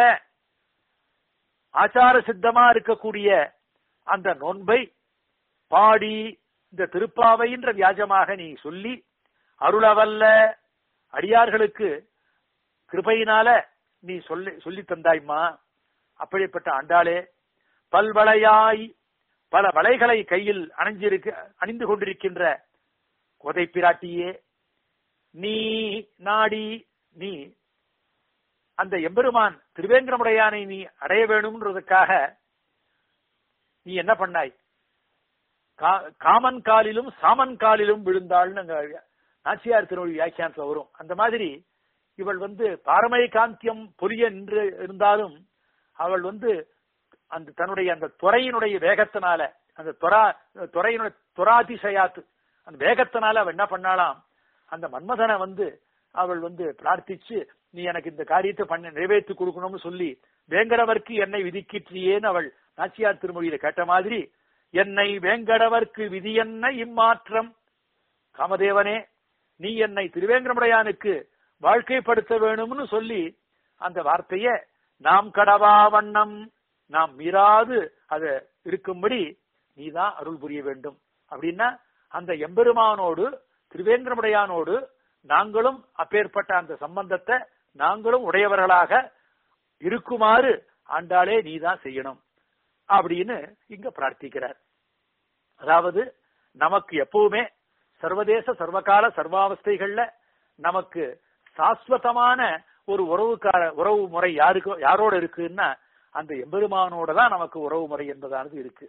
ஆச்சார சித்தமா இருக்கக்கூடிய அந்த நோன்பை பாடி இந்த திருப்பாவைன்ற வியாஜமாக நீ சொல்லி அருளவல்ல அடியார்களுக்கு கிருபையினால நீ சொல்லி சொல்லி தந்தாய்மா அப்படிப்பட்ட ஆண்டாளே பல்வளையாய் பல வளைகளை கையில் அணிஞ்சிருக்க அணிந்து கொண்டிருக்கின்ற கோதை பிராட்டியே நீ நாடி நீ அந்த எம்பெருமான் திருவேங்கரமுடையானை நீ அடைய வேணும்ன்றதுக்காக நீ என்ன பண்ணாய் கா- காமன் காலிலும் சாமன் காலிலும் விழுந்தாள்னு அங்க நாச்சியார் திருமொழி வியாக்கியானத்துல வரும் அந்த மாதிரி இவள் வந்து பாரமை காந்தியம் புரிய நின்று இருந்தாலும் அவள் வந்து அந்த தன்னுடைய அந்த துறையினுடைய வேகத்தினால அந்த துறா துறையினுடைய துராதிசயாத்து அந்த வேகத்தினால அவள் என்ன பண்ணாலாம் அந்த மன்மதனை வந்து அவள் வந்து பிரார்த்திச்சு நீ எனக்கு இந்த காரியத்தை பண்ண நிறைவேற்றி கொடுக்கணும்னு சொல்லி வேங்கடவர்க்கு என்னை விதிக்கிற்றியேன்னு அவள் நாச்சியார் திருமொழியில கேட்ட மாதிரி என்னை வேங்கடவர்க்கு விதி என்ன இம்மாற்றம் காமதேவனே நீ என்னை திருவேங்கடமுடையானுக்கு வாழ்க்கைப்படுத்த வேணும்னு சொல்லி அந்த வார்த்தைய நாம் கடவா வண்ணம் நாம் மீறாது அது இருக்கும்படி நீதான் அருள் புரிய வேண்டும் அப்படின்னா அந்த எம்பெருமானோடு திருவேங்கடமுடையானோடு நாங்களும் அப்பேற்பட்ட அந்த சம்பந்தத்தை நாங்களும் உடையவர்களாக இருக்குமாறு ஆண்டாளே நீதான் செய்யணும் அப்படின்னு இங்க பிரார்த்திக்கிறார் அதாவது நமக்கு எப்பவுமே சர்வதேச சர்வகால சர்வாவஸ்தைகள்ல நமக்கு சாஸ்வதமான ஒரு உறவுக்கார உறவு முறை யாருக்கு யாரோட இருக்குன்னா அந்த எம்பெருமானோட தான் நமக்கு உறவு முறை என்பதானது இருக்கு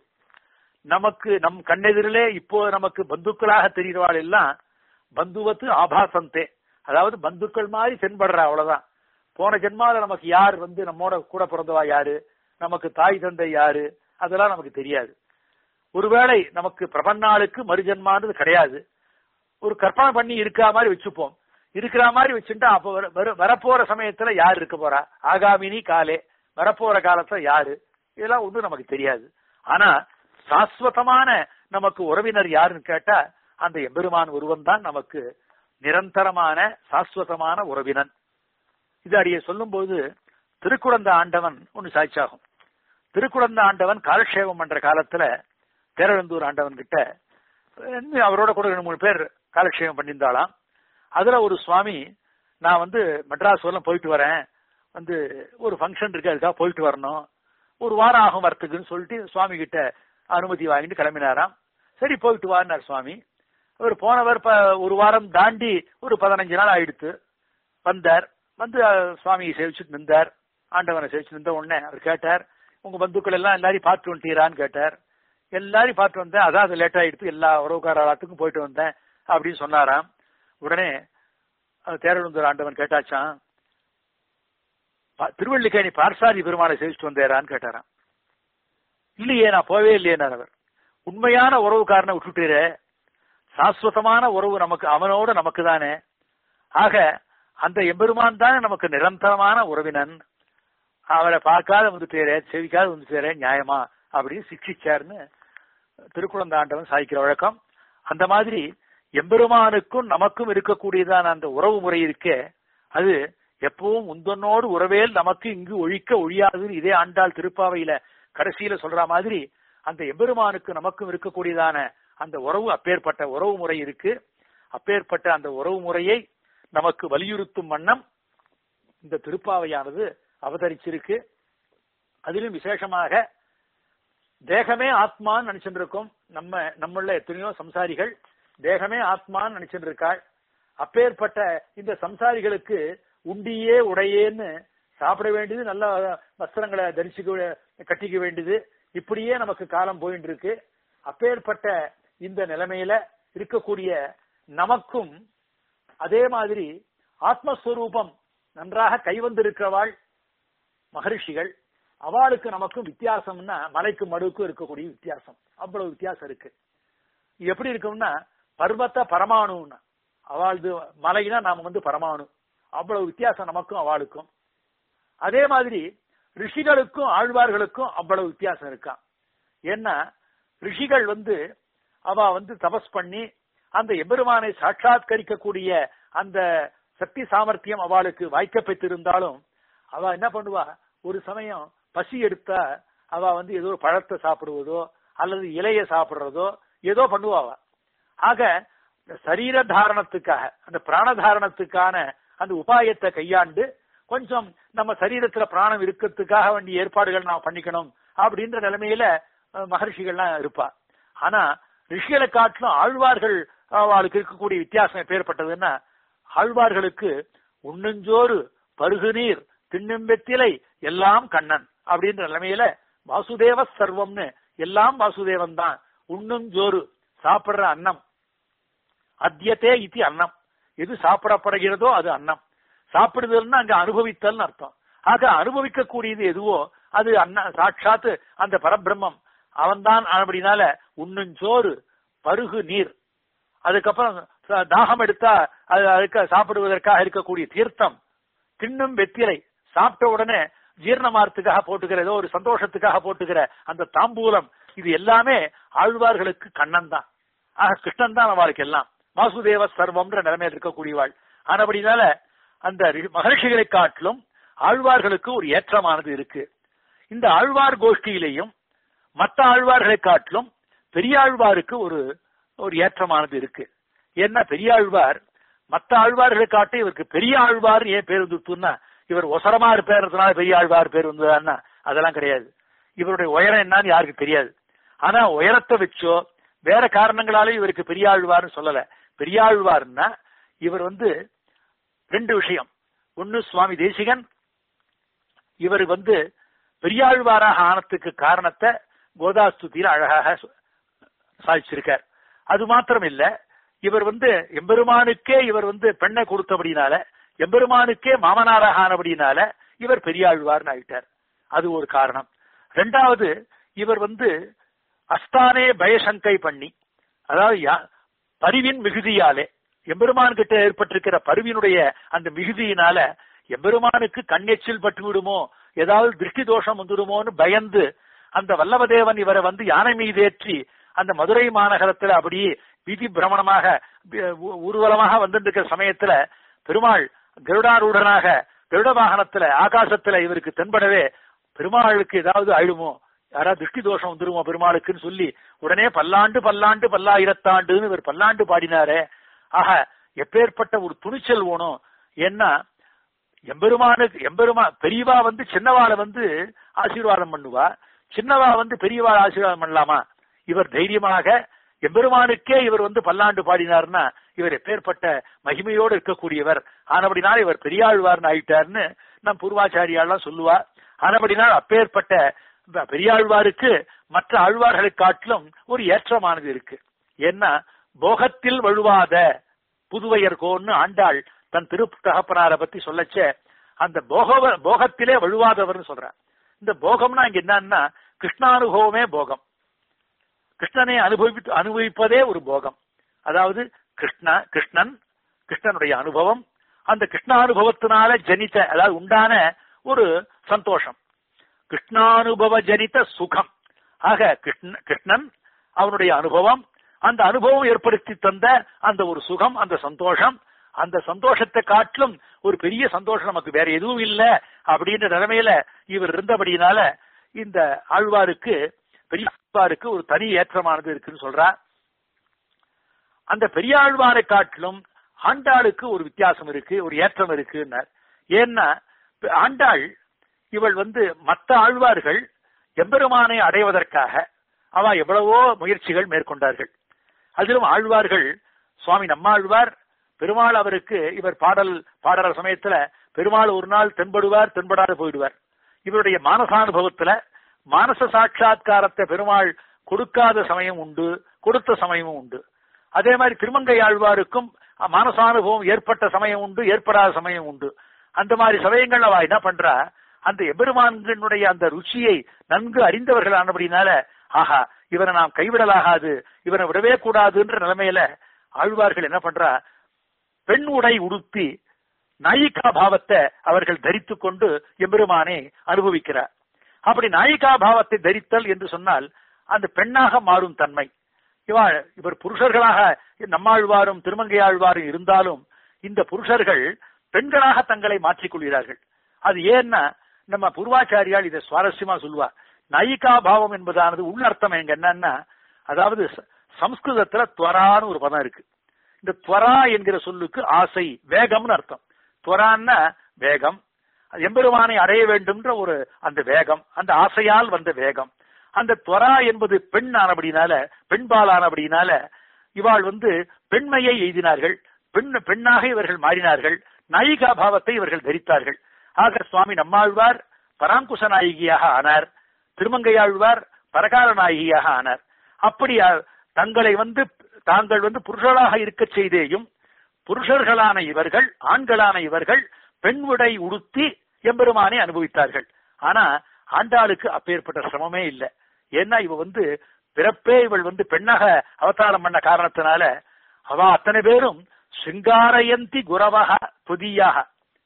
நமக்கு நம் கண்ணெதிரிலே இப்போ நமக்கு பந்துக்களாக தெரிகிறவாள் எல்லாம் பந்துவத்து ஆபாசந்தே அதாவது பந்துக்கள் மாதிரி தென்படுற அவ்வளவுதான் போன ஜென்மால நமக்கு யார் வந்து நம்மோட கூட பிறந்தவா யாரு நமக்கு தாய் தந்தை யாரு அதெல்லாம் நமக்கு தெரியாது ஒருவேளை நமக்கு பிரபன்னாளுக்கு மறுஜன்மானது கிடையாது ஒரு கற்பனை பண்ணி இருக்கிற மாதிரி வச்சுப்போம் இருக்கிற மாதிரி வச்சுட்டா அப்ப வர- வர- வரப்போற சமயத்துல யார் இருக்க போறா ஆகாமினி காலே வரப்போற காலத்துல யாரு இதெல்லாம் ஒண்ணும் நமக்கு தெரியாது ஆனா சாஸ்வதமான நமக்கு உறவினர் யாருன்னு கேட்டா அந்த எம்பெருமான் ஒருவன் தான் நமக்கு நிரந்தரமான சாஸ்வதமான உறவினன் இது அடியே சொல்லும்போது திருக்குழந்த ஆண்டவன் ஒன்னு சாட்சியாகும் திருக்குழந்த ஆண்டவன் காலக்ஷேபம் பண்ற காலத்துல பேரழந்தூர் ஆண்டவன் கிட்ட இன்னும் அவரோட கூட ரெண்டு மூணு பேர் காலக்ஷேபம் பண்ணியிருந்தாளாம் அதுல ஒரு சுவாமி நான் வந்து மெட்ராஸ் வரலாம் போயிட்டு வரேன் வந்து ஒரு ஃபங்க்ஷன் இருக்கு அதுக்காக போயிட்டு வரணும் ஒரு வாரம் ஆகும் வரத்துக்குன்னு சொல்லிட்டு சுவாமி கிட்ட அனுமதி வாங்கிட்டு கிளம்பினாராம் சரி போயிட்டு வாருனார் சுவாமி அவர் போனவர் ப- ஒரு வாரம் தாண்டி ஒரு பதினஞ்சு நாள் ஆயிடுத்து வந்தார் வந்து அஹ், சுவாமியை சேவிச்சுட்டு நின்றார் ஆண்டவனை சேவிச்சு நின்ற உடனே அவர் கேட்டார் உங்க பந்துக்கள் எல்லாம் எல்லாரையும் பார்த்து வந்துட்டீரான்னு கேட்டார் எல்லாரையும் பார்த்து வந்தேன் அதான் அது லேட் ஆயிடுத்து எல்லா உறவுக்காரத்துக்கும் போயிட்டு வந்தேன் அப்படின்னு சொன்னாராம் உடனே அஹ், தேரழுந்தூர் ஆண்டவன் கேட்டாச்சான் பா- திருவள்ளிக்கேணி பார்சாதி பெருமாளை சேவிச்சுட்டு வந்தேரான்னு கேட்டாராம் இல்லையே நான் போவே இல்லையேனார் அவர் உண்மையான உறவுக்காரனை விட்டுட்டீரே சாஸ்வதமான உறவு நமக்கு அவனோட நமக்கு தானே ஆக அந்த எம்பெருமான் தானே நமக்கு நிரந்தரமான உறவினன் அவரை பார்க்காத வந்துட்டேரே செவிக்காத வந்துட்டேரே நியாயமா அப்படின்னு சிக்ஷிச்சார்னு திருக்குழந்தாண்டவன் சாய்க்கிற வழக்கம் அந்த மாதிரி எம்பெருமானுக்கும் நமக்கும் இருக்கக்கூடியதான அந்த உறவு முறை இருக்கே அது எப்பவும் உந்தனோடு உறவேல் நமக்கு இங்கு ஒழிக்க ஒழியாதுன்னு இதே ஆண்டாள் திருப்பாவையில கடைசியில சொல்ற மாதிரி அந்த எம்பெருமானுக்கு நமக்கும் இருக்கக்கூடியதான அந்த உறவு அப்பேற்பட்ட உறவு முறை இருக்கு அப்பேற்பட்ட அந்த உறவு முறையை நமக்கு வலியுறுத்தும் வண்ணம் இந்த திருப்பாவையானது அவதரிச்சிருக்கு அதிலும் விசேஷமாக தேகமே ஆத்மான்னு நினைச்சுட்டு இருக்கோம் நம்ம நம்மள எத்தனையோ சம்சாரிகள் தேகமே ஆத்மான்னு நினைச்சுட்டு இருக்காள் அப்பேற்பட்ட இந்த சம்சாரிகளுக்கு உண்டியே உடையேன்னு சாப்பிட வேண்டியது நல்ல வஸ்திரங்களை தரிசிக்க கட்டிக்க வேண்டியது இப்படியே நமக்கு காலம் போயிட்டு இருக்கு அப்பேற்பட்ட இந்த நிலைமையில இருக்கக்கூடிய நமக்கும் அதே மாதிரி ஆத்மஸ்வரூபம் நன்றாக கைவந்திருக்கிறவாள் மகரிஷிகள் அவளுக்கு நமக்கும் வித்தியாசம்னா மலைக்கு மடுக்கும் இருக்கக்கூடிய வித்தியாசம் அவ்வளவு வித்தியாசம் இருக்கு இது எப்படி இருக்கும்னா பர்வத்த பரமாணுன்னா அவளது மலைனா நாம வந்து பரமாணு அவ்வளவு வித்தியாசம் நமக்கும் அவளுக்கும் அதே மாதிரி ரிஷிகளுக்கும் ஆழ்வார்களுக்கும் அவ்வளவு வித்தியாசம் இருக்கான் ஏன்னா ரிஷிகள் வந்து அவ வந்து தபஸ் பண்ணி அந்த எம்பெருமானை சாட்சாத்கரிக்கக்கூடிய அந்த சக்தி சாமர்த்தியம் அவளுக்கு வாய்க்கப்பட்டிருந்தாலும் அவ என்ன பண்ணுவா ஒரு சமயம் பசி எடுத்தா அவ வந்து ஏதோ ஒரு பழத்தை சாப்பிடுவதோ அல்லது இலைய சாப்பிடுறதோ ஏதோ பண்ணுவா அவ ஆக சரீர தாரணத்துக்காக அந்த பிராண தாரணத்துக்கான அந்த உபாயத்தை கையாண்டு கொஞ்சம் நம்ம சரீரத்துல பிராணம் இருக்கிறதுக்காக வேண்டிய ஏற்பாடுகள் நாம் பண்ணிக்கணும் அப்படின்ற நிலைமையில மகர்ஷிகள்லாம் இருப்பா ஆனா ரிஷிகளை காட்டிலும் ஆழ்வார்கள் அவளுக்கு இருக்கக்கூடிய வித்தியாசம் எப்பேற்பட்டதுன்னா ஆழ்வார்களுக்கு உண்ணுஞ்சோறு பருகு நீர் திண்ணும்பெத்திலை எல்லாம் கண்ணன் அப்படின்ற நிலைமையில வாசுதேவ சர்வம்னு எல்லாம் வாசுதேவன் தான் உண்ணும் ஜோறு சாப்பிடுற அன்னம் அத்தியத்தே இது அன்னம் எது சாப்பிடப்படுகிறதோ அது அன்னம் சாப்பிடுதல்னா அங்க அனுபவித்தல் அர்த்தம் ஆக அனுபவிக்க கூடியது எதுவோ அது அன்ன சாட்சாத்து அந்த பரபிரம்மம் அவன்தான் அப்படினால உண்ணுஞ்சோறு பருகு நீர் அதுக்கப்புறம் தாகம் எடுத்தா அது அதுக்கு சாப்பிடுவதற்காக இருக்கக்கூடிய தீர்த்தம் தின்னும் வெத்திலை சாப்பிட்ட உடனே ஜீரணமாரத்துக்காக போட்டுக்கிற ஏதோ ஒரு சந்தோஷத்துக்காக போட்டுக்கிற அந்த தாம்பூலம் இது எல்லாமே ஆழ்வார்களுக்கு கண்ணன் தான் ஆக கிருஷ்ணன் தான் அவளுக்கு எல்லாம் வாசுதேவ சர்வம்ன்ற நிலைமையில் இருக்கக்கூடியவாள் ஆனபடினால அந்த மகர்ஷிகளை காட்டிலும் ஆழ்வார்களுக்கு ஒரு ஏற்றமானது இருக்கு இந்த ஆழ்வார் கோஷ்டியிலையும் மற்ற ஆழ்வார்களை காட்டிலும் பெரியாழ்வாருக்கு ஒரு ஒரு ஏற்றமானது இருக்கு ஏன்னா பெரியாழ்வார் மற்ற ஆழ்வார்களை காட்டி இவருக்கு பெரிய ஆழ்வார் ஏன் பேர் வந்துட்டுன்னா இவர் ஒசரமா இருப்பேறதுனால பெரிய ஆழ்வார் பேர் வந்ததுன்னா அதெல்லாம் கிடையாது இவருடைய உயரம் என்னன்னு யாருக்கு தெரியாது ஆனா உயரத்தை வச்சோ வேற காரணங்களாலே இவருக்கு பெரியாழ்வார்னு சொல்லல பெரியாழ்வார்னா இவர் வந்து ரெண்டு விஷயம் ஒன்னு சுவாமி தேசிகன் இவர் வந்து பெரியாழ்வாராக ஆனத்துக்கு காரணத்தை கோதாஸ்துதியில் அழகாக சாதிச்சிருக்கார் அது மாத்திரம் இல்ல இவர் வந்து எம்பெருமானுக்கே இவர் வந்து பெண்ணை கொடுத்தபடினால எம்பெருமானுக்கே மாமனாராக ஆனபடினால இவர் பெரியாழ்வார்னு ஆயிட்டார் அது ஒரு காரணம் ரெண்டாவது இவர் வந்து அஸ்தானே பயசங்கை பண்ணி அதாவது பரிவின் மிகுதியாலே எம்பெருமான் கிட்ட ஏற்பட்டிருக்கிற பருவினுடைய அந்த மிகுதியினால எம்பெருமானுக்கு கண்ணெச்சில் பட்டு விடுமோ ஏதாவது திருஷ்டி தோஷம் வந்துடுமோன்னு பயந்து அந்த வல்லவதேவன் இவரை வந்து யானை மீதேற்றி அந்த மதுரை மாநகரத்துல அப்படியே வீதி பிரமணமாக ஊர்வலமாக வந்துட்டு சமயத்துல பெருமாள் கருடாரூடனாக கருட வாகனத்துல ஆகாசத்துல இவருக்கு தென்படவே பெருமாளுக்கு ஏதாவது அழுமோ யாராவது திருஷ்டி தோஷம் வந்துருமோ பெருமாளுக்குன்னு சொல்லி உடனே பல்லாண்டு பல்லாண்டு பல்லாயிரத்தாண்டுன்னு இவர் பல்லாண்டு பாடினாரே ஆக எப்பேற்பட்ட ஒரு துணிச்சல் வேணும் ஏன்னா எம்பெருமானுக்கு எம்பெருமா பெரியவா வந்து சின்னவாளை வந்து ஆசீர்வாதம் பண்ணுவா சின்னவா வந்து பெரியவா ஆசீர்வாதம் பண்ணலாமா இவர் தைரியமாக எம்பெருமானுக்கே இவர் வந்து பல்லாண்டு பாடினார்னா இவர் எப்பேற்பட்ட மகிமையோடு இருக்கக்கூடியவர் ஆனபடினால் இவர் பெரியாழ்வார்னு ஆயிட்டார்னு நம் பூர்வாச்சாரியாலாம் சொல்லுவா ஆனபடினால் அப்பேற்பட்ட பெரியாழ்வாருக்கு மற்ற ஆழ்வார்களை காட்டிலும் ஒரு ஏற்றமானது இருக்கு ஏன்னா போகத்தில் வழுவாத புதுவையர்கோன்னு ஆண்டாள் தன் திரு தகப்பனாரை பத்தி சொல்லச்ச அந்த போக போகத்திலே வழுவாதவர்னு சொல்றார் இந்த போகம்னா இங்க என்னன்னா கிருஷ்ணானுபவமே போகம் கிருஷ்ணனை அனுபவி அனுபவிப்பதே ஒரு போகம் அதாவது கிருஷ்ண கிருஷ்ணன் கிருஷ்ணனுடைய அனுபவம் அந்த கிருஷ்ணானுபவத்தினால ஜனித்த அதாவது உண்டான ஒரு சந்தோஷம் கிருஷ்ணானுபவ ஜனித சுகம் ஆக கிருஷ்ண கிருஷ்ணன் அவனுடைய அனுபவம் அந்த அனுபவம் ஏற்படுத்தி தந்த அந்த ஒரு சுகம் அந்த சந்தோஷம் அந்த சந்தோஷத்தை காட்டிலும் ஒரு பெரிய சந்தோஷம் நமக்கு வேற எதுவும் இல்ல அப்படின்ற நிலைமையில இவர் இருந்தபடினால இந்த ஆழ்வாருக்கு பெரிய ஆழ்வாருக்கு ஒரு தனி ஏற்றமானது இருக்குன்னு சொல்றார் அந்த பெரிய ஆழ்வாரை காட்டிலும் ஆண்டாளுக்கு ஒரு வித்தியாசம் இருக்கு ஒரு ஏற்றம் இருக்குன்னார் ஏன்னா ஆண்டாள் இவள் வந்து மற்ற ஆழ்வார்கள் எம்பெருமானை அடைவதற்காக அவ எவ்வளவோ முயற்சிகள் மேற்கொண்டார்கள் அதிலும் ஆழ்வார்கள் சுவாமி நம்மாழ்வார் பெருமாள் அவருக்கு இவர் பாடல் பாடுற சமயத்துல பெருமாள் ஒரு நாள் தென்படுவார் தென்படாது போயிடுவார் இவருடைய மானசானுபவத்துல மானச சாட்சா்காரத்தை பெருமாள் கொடுக்காத சமயம் உண்டு கொடுத்த சமயமும் உண்டு அதே மாதிரி திருமங்கை ஆழ்வாருக்கும் மானசானுபவம் ஏற்பட்ட சமயம் உண்டு ஏற்படாத சமயம் உண்டு அந்த மாதிரி சமயங்கள் அவ என்ன பண்றா அந்த எபெருமான்களுடைய அந்த ருச்சியை நன்கு அறிந்தவர்களானபடினால ஆஹா இவரை நாம் கைவிடலாகாது இவரை விடவே கூடாதுன்ற நிலைமையில ஆழ்வார்கள் என்ன பண்றா பெண் உடை உடுத்தி நாயிகா பாவத்தை அவர்கள் தரித்து கொண்டு எம்பெருமானை அனுபவிக்கிறார் அப்படி நாயிகா பாவத்தை தரித்தல் என்று சொன்னால் அந்த பெண்ணாக மாறும் தன்மை இவா இவர் புருஷர்களாக நம்மாழ்வாரும் திருமங்கையாழ்வாரும் இருந்தாலும் இந்த புருஷர்கள் பெண்களாக தங்களை மாற்றிக்கொள்கிறார்கள் அது ஏன்னா நம்ம பூர்வாச்சாரியால் இதை சுவாரஸ்யமா சொல்லுவார் நயிகா பாவம் என்பதானது உள்ளர்த்தம் எங்க என்னன்னா அதாவது சம்ஸ்கிருதத்துல துவரான்னு ஒரு பதம் இருக்கு இந்த துவரா என்கிற சொல்லுக்கு ஆசை வேகம்னு அர்த்தம் துவரான்னா வேகம் எம்பெருமானை அடைய வேண்டும்ன்ற ஒரு அந்த வேகம் அந்த ஆசையால் வந்த வேகம் அந்த துவரா என்பது பெண் ஆனபடினால பெண்பால் ஆனபடினால இவாள் வந்து பெண்மையை எய்தினார்கள் பெண் பெண்ணாக இவர்கள் மாறினார்கள் நாயிகா பாவத்தை இவர்கள் தரித்தார்கள் ஆக சுவாமி நம்மாழ்வார் பராங்குச நாயகியாக ஆனார் திருமங்கையாழ்வார் பரகால நாயகியாக ஆனார் அப்படி தங்களை வந்து தாங்கள் வந்து புருஷர்களாக இருக்க செய்தேயும் புருஷர்களான இவர்கள் ஆண்களான இவர்கள் பெண் உடை உடுத்தி எம்பெருமானை அனுபவித்தார்கள் ஆனா ஆண்டாளுக்கு அப்பேற்பட்ட சிரமமே இல்லை ஏன்னா இவ வந்து பிறப்பே இவள் வந்து பெண்ணாக அவதாரம் பண்ண காரணத்தினால அவ அத்தனை பேரும் சிங்காரயந்தி குரவக துதியாக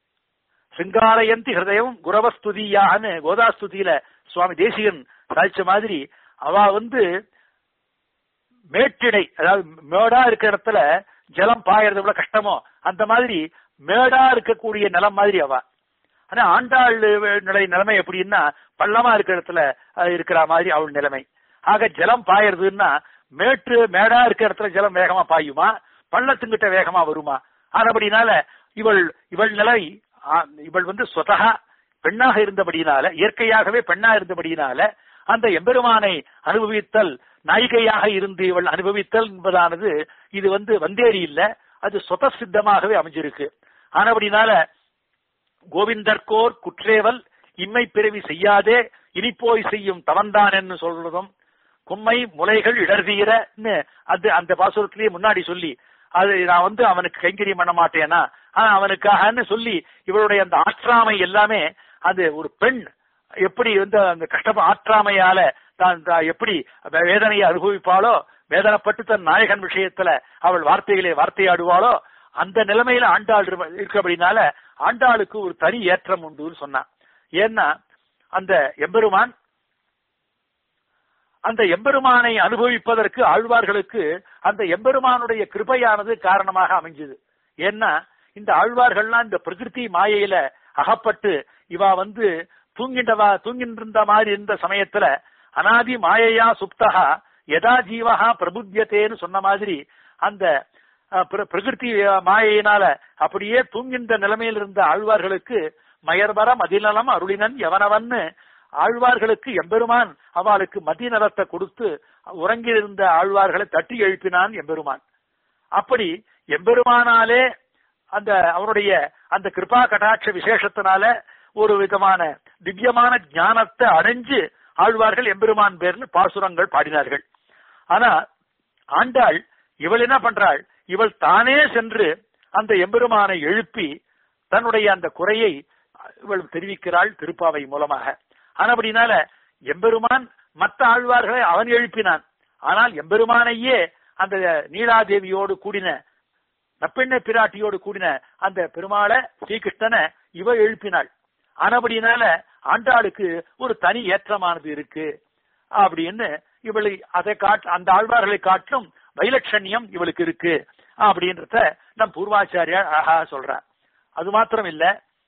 சிங்காரயந்தி ஹிருதயம் குரவஸ்துதியான்னு கோதாஸ்துதியில சுவாமி தேசிகன் சாதிச்ச மாதிரி அவ வந்து மேட்டிடை அதாவது மேடா இருக்கிற இடத்துல ஜலம் பாயறது எவ்வளவு கஷ்டமோ அந்த மாதிரி மேடா இருக்கக்கூடிய நிலம் மாதிரி அவ ஆனா ஆண்டாள் நிலை நிலைமை எப்படின்னா பள்ளமா இருக்கிற இடத்துல இருக்கிற மாதிரி அவள் நிலைமை ஆக ஜலம் பாயறதுன்னா மேட்டு மேடா இருக்கிற இடத்துல ஜலம் வேகமா பாயுமா பள்ளத்துங்கிட்ட வேகமா வருமா ஆனபடினால இவள் இவள் நிலை இவள் வந்து சொதகா பெண்ணாக இருந்தபடியினால இயற்கையாகவே பெண்ணா இருந்தபடியினால அந்த எம்பெருமானை அனுபவித்தல் நாயிகையாக இருந்து இவள் அனுபவித்தல் என்பதானது இது வந்து வந்தேரி இல்ல அது சொத சித்தமாகவே அமைஞ்சிருக்கு ஆனபடினால கோவிந்தர்கோர் குற்றேவல் இம்மை பிறவி செய்யாதே இனிப்போய் செய்யும் தவன்தான் சொல்றதும் கும்மை முளைகள் இடர்தீரன்னு அது அந்த பாசுரத்திலேயே முன்னாடி சொல்லி அது நான் வந்து அவனுக்கு கைங்கரியம் பண்ண மாட்டேனா ஆனா அவனுக்காகன்னு சொல்லி இவருடைய அந்த ஆற்றாமை எல்லாமே அது ஒரு பெண் எப்படி வந்து அந்த கஷ்ட ஆற்றாமையால தான் எப்படி வேதனையை அனுபவிப்பாளோ வேதனைப்பட்டு தன் நாயகன் விஷயத்துல அவள் வார்த்தைகளை வார்த்தையாடுவாளோ அந்த நிலைமையில ஆண்டாள் இருக்கிறபடினால ஆண்டாளுக்கு ஒரு தனி ஏற்றம் உண்டுன்னு சொன்னான் ஏன்னா அந்த எம்பெருமான் அந்த எம்பெருமானை அனுபவிப்பதற்கு ஆழ்வார்களுக்கு அந்த எம்பெருமானுடைய கிருபையானது காரணமாக அமைஞ்சது ஏன்னா இந்த ஆழ்வார்கள்லாம் இந்த பிரகிருதி மாயையில அகப்பட்டு இவா வந்து தூங்கின்றவா தூங்கின்றிருந்த மாதிரி இருந்த சமயத்துல அனாதி மாயையா சுப்தகா எதா ஜீவகா பிரபுத்தியத்தேன்னு சொன்ன மாதிரி அந்த பிரகிருதி மாயையினால அப்படியே தூங்கின்ற நிலைமையில் இருந்த ஆழ்வார்களுக்கு மயர்வரம் அதிநலம் அருளினன் எவனவன்னு ஆழ்வார்களுக்கு எம்பெருமான் அவளுக்கு மதிய நலத்தை கொடுத்து உறங்கியிருந்த ஆழ்வார்களை தட்டி எழுப்பினான் எம்பெருமான் அப்படி எம்பெருமானாலே அந்த அவருடைய அந்த கிருபா கடாட்ச விசேஷத்தினால ஒரு விதமான திவ்யமான ஞானத்தை அடைஞ்சு ஆழ்வார்கள் எம்பெருமான் பேர்னு பாசுரங்கள் பாடினார்கள் ஆனா ஆண்டாள் இவள் என்ன பண்றாள் இவள் தானே சென்று அந்த எம்பெருமானை எழுப்பி தன்னுடைய அந்த குறையை இவள் தெரிவிக்கிறாள் திருப்பாவை மூலமாக ஆனபடினால எம்பெருமான் மற்ற ஆழ்வார்களை அவன் எழுப்பினான் ஆனால் எம்பெருமானையே அந்த நீலாதேவியோடு கூடின நப்பெண்ண பிராட்டியோடு கூடின அந்த பெருமாளை ஸ்ரீகிருஷ்ணனை இவ எழுப்பினாள் ஆனபடினால ஆண்டாளுக்கு ஒரு தனி ஏற்றமானது இருக்கு அப்படின்னு இவளை அதை காட் அந்த ஆழ்வார்களை காட்டிலும் வைலட்சண்யம் இவளுக்கு இருக்கு அப்படின்றத நம் பூர்வாச்சாரியார் அழகா சொல்றார் அது மாத்திரம் இல்ல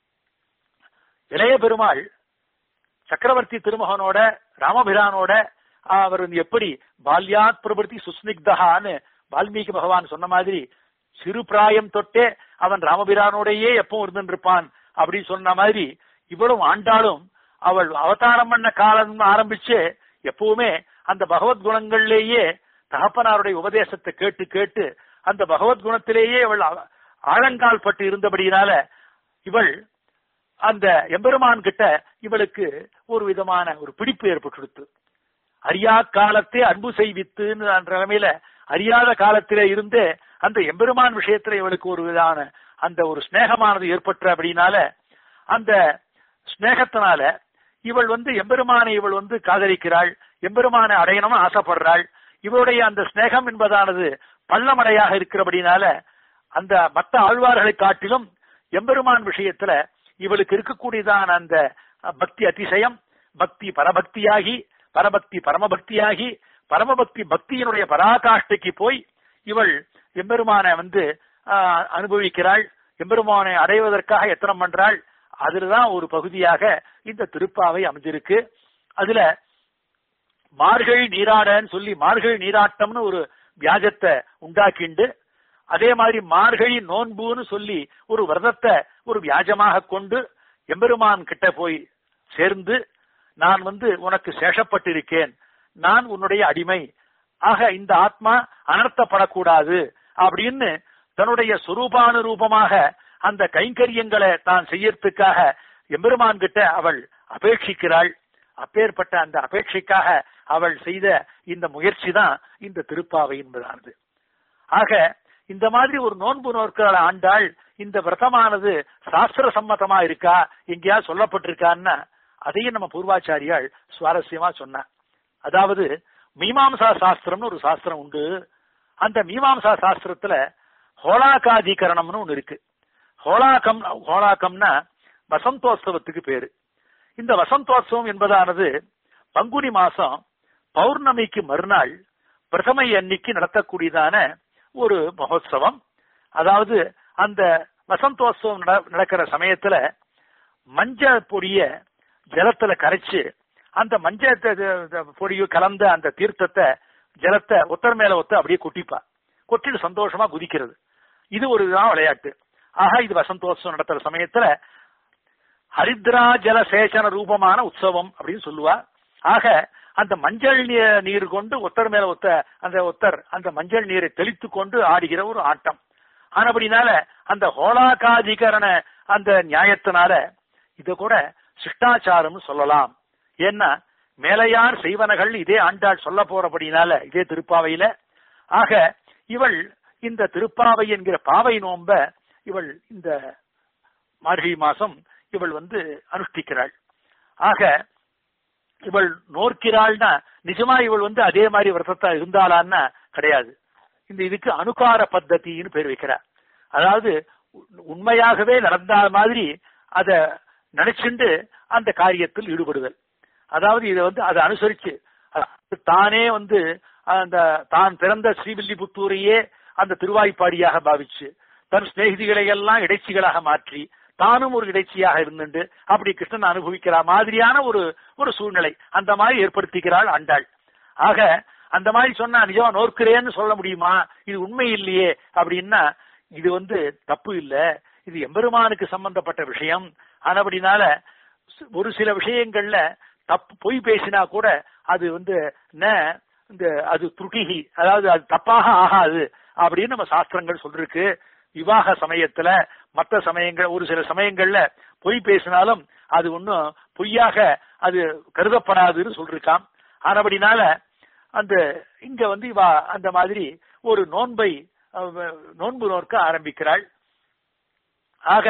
இளைய பெருமாள் சக்கரவர்த்தி திருமகனோட ராமபிரானோட அவர் வந்து எப்படி பால்யாத் பிரபுத்தி சுஸ்னிக்தகான்னு வால்மீகி பகவான் சொன்ன மாதிரி சிறு பிராயம் தொட்டே அவன் ராமபிரானோடையே எப்பவும் இருந்துருப்பான் அப்படின்னு சொன்ன மாதிரி இவளும் ஆண்டாளும் அவள் அவதாரம் பண்ண காலம் ஆரம்பிச்சு எப்பவுமே அந்த பகவத் குணங்கள்லேயே தகப்பனாருடைய உபதேசத்தை கேட்டு கேட்டு அந்த பகவத் குணத்திலேயே அவள் ஆ- ஆழங்கால் பட்டு இருந்தபடியினால இவள் அந்த எம்பெருமான் கிட்ட இவளுக்கு ஒரு விதமான ஒரு பிடிப்பு ஏற்பட்டு அறியா காலத்தே அன்பு செய்வித்துன்னு அந்த நிலைமையில அறியாத காலத்திலே இருந்து அந்த எம்பெருமான் விஷயத்துல இவளுக்கு ஒரு விதமான அந்த ஒரு ஸ்நேகமானது ஏற்பட்ட அப்படின்னால அந்த ஸ்நேகத்தினால இவள் வந்து எம்பெருமானை இவள் வந்து காதலிக்கிறாள் எம்பெருமானை அடையணும்னு ஆசைப்படுறாள் இவளுடைய அந்த ஸ்நேகம் என்பதானது பள்ளமடையாக இருக்கிறபடினால அந்த மற்ற ஆழ்வார்களை காட்டிலும் எம்பெருமான் விஷயத்துல இவளுக்கு இருக்கக்கூடியதான அந்த பக்தி அதிசயம் பக்தி பரபக்தியாகி பரபக்தி பரமபக்தியாகி பரமபக்தி பக்தியினுடைய பராகாஷ்டைக்கு போய் இவள் எம்பெருமானை வந்து ஆஹ், அனுபவிக்கிறாள் எம்பெருமானை அடைவதற்காக எத்தனம் பண்றாள் அதுலதான் ஒரு பகுதியாக இந்த திருப்பாவை அமைஞ்சிருக்கு அதுல மார்கழி நீராடன்னு சொல்லி மார்கழி நீராட்டம்னு ஒரு வியாஜத்தை உண்டாக்கிண்டு அதே மாதிரி மார்கழி நோன்புன்னு சொல்லி ஒரு விரதத்தை ஒரு வியாஜமாக கொண்டு எம்பெருமான் கிட்ட போய் சேர்ந்து நான் வந்து உனக்கு சேஷப்பட்டிருக்கேன் நான் உன்னுடைய அடிமை ஆக இந்த ஆத்மா அனர்த்தப்படக்கூடாது அப்படின்னு தன்னுடைய சுரூபானுரூபமாக அந்த கைங்கரியங்களை தான் செய்யறதுக்காக எம்பெருமான் கிட்ட அவள் அபேட்சிக்கிறாள் அப்பேற்பட்ட அந்த அபேட்சைக்காக அவள் செய்த இந்த முயற்சி தான் இந்த திருப்பாவை என்பதானது ஆக இந்த மாதிரி ஒரு நோன்பு நோக்கிற ஆண்டாள் இந்த விரதமானது சாஸ்திர சம்மதமா இருக்கா எங்கேயா சொல்லப்பட்டிருக்கான்னா அதையும் நம்ம பூர்வாச்சாரியால் சுவாரஸ்யமா சொன்னார் அதாவது மீமாம்சா சாஸ்திரம்னு ஒரு சாஸ்திரம் உண்டு அந்த மீமாம்சா சாஸ்திரத்துல ஹோலாகாதிகரணம்னு ஒண்ணு இருக்கு ஹோலாக்கம் ஹோலாக்கம்னா வசந்தோத்சவத்துக்கு பேரு இந்த வசந்தோத்சவம் என்பதானது பங்குனி மாசம் பௌர்ணமிக்கு மறுநாள் பிரதமை அன்னைக்கு நடத்தக்கூடியதான ஒரு மகோத்சவம் அதாவது அந்த வசந்தோத்சவம் நட- நடக்கிற சமயத்துல மஞ்சள் பொடிய ஜலத்துல கரைச்சு அந்த மஞ்சள் த- த- பொடியும் கலந்த அந்த தீர்த்தத்தை ஜலத்தை ஒத்தர் மேல ஒத்த அப்படியே கொட்டிப்பா கொட்டிட்டு சந்தோஷமா குதிக்கிறது இது ஒரு விதமான விளையாட்டு ஆக இது வசந்தோத்சவம் நடத்துற சமயத்துல ஹரித்ரா ஜல சேஷன ரூபமான உற்சவம் அப்படின்னு சொல்லுவா ஆக அந்த மஞ்சள் நீ- நீர் கொண்டு ஒத்தர் மேல ஒத்த அந்த ஒத்தர் அந்த மஞ்சள் நீரை தெளித்து கொண்டு ஆடுகிற ஒரு ஆட்டம் ஆனபடினால அந்த ஹோலாகாதிகரண அந்த நியாயத்தினால இத கூட சிஷ்டாச்சாரம்னு சொல்லலாம் ஏன்னா மேலையார் செய்வனகள் இதே ஆண்டாள் சொல்ல போறபடினால இதே திருப்பாவையில ஆக இவள் இந்த திருப்பாவை என்கிற பாவை நோம்ப இவள் இந்த மார்கழி மாசம் இவள் வந்து அனுஷ்டிக்கிறாள் ஆக இவள் நோர்க்கிறாள்னா நிஜமா இவள் வந்து அதே மாதிரி விரதத்தா இருந்தாளான்னா கிடையாது இந்த இதுக்கு அனுகார பத்தத்தின்னு பேர் வைக்கிறார் அதாவது உ- உண்மையாகவே நடந்த மாதிரி அத நினைச்சுண்டு அந்த காரியத்தில் ஈடுபடுதல் அதாவது இதை வந்து அதை அனுசரிச்சு அதாவது தானே வந்து அந்த தான் பிறந்த ஸ்ரீவில்லிபுத்தூரையே அந்த திருவாய்ப்பாடியாக பாவிச்சு தன் சிநேகிதிகளை எல்லாம் இடைச்சிகளாக மாற்றி தானும் ஒரு இடைச்சியாக இருந்துண்டு அப்படி கிருஷ்ணன் அனுபவிக்கிற மாதிரியான ஒரு ஒரு சூழ்நிலை அந்த மாதிரி ஏற்படுத்திக்கிறாள் ஆண்டாள் ஆக அந்த மாதிரி சொன்னா நிஜமா நோக்கிறேன்னு சொல்ல முடியுமா இது உண்மை இல்லையே அப்படின்னா இது வந்து தப்பு இல்ல இது எம்பெருமானுக்கு சம்பந்தப்பட்ட விஷயம் ஆனபடினால சி- ஒரு சில விஷயங்கள்ல தப்பு பொய் பேசினா கூட அது வந்து ந இந்த அது துருட்டிகி அதாவது அது தப்பாக ஆகாது அப்படின்னு நம்ம சாஸ்திரங்கள் சொல்லிருக்கு விவாக சமயத்துல மற்ற சமயங்கள் ஒரு சில சமயங்கள்ல பொய் பேசினாலும் அது ஒன்னும் பொய்யாக அது கருதப்படாதுன்னு சொல்லிருக்காம் ஆனபடினால அந்த இங்க வந்து இவா அந்த மாதிரி ஒரு நோன்பை அஹ், நோன்பு நோக்க ஆரம்பிக்கிறாள் ஆக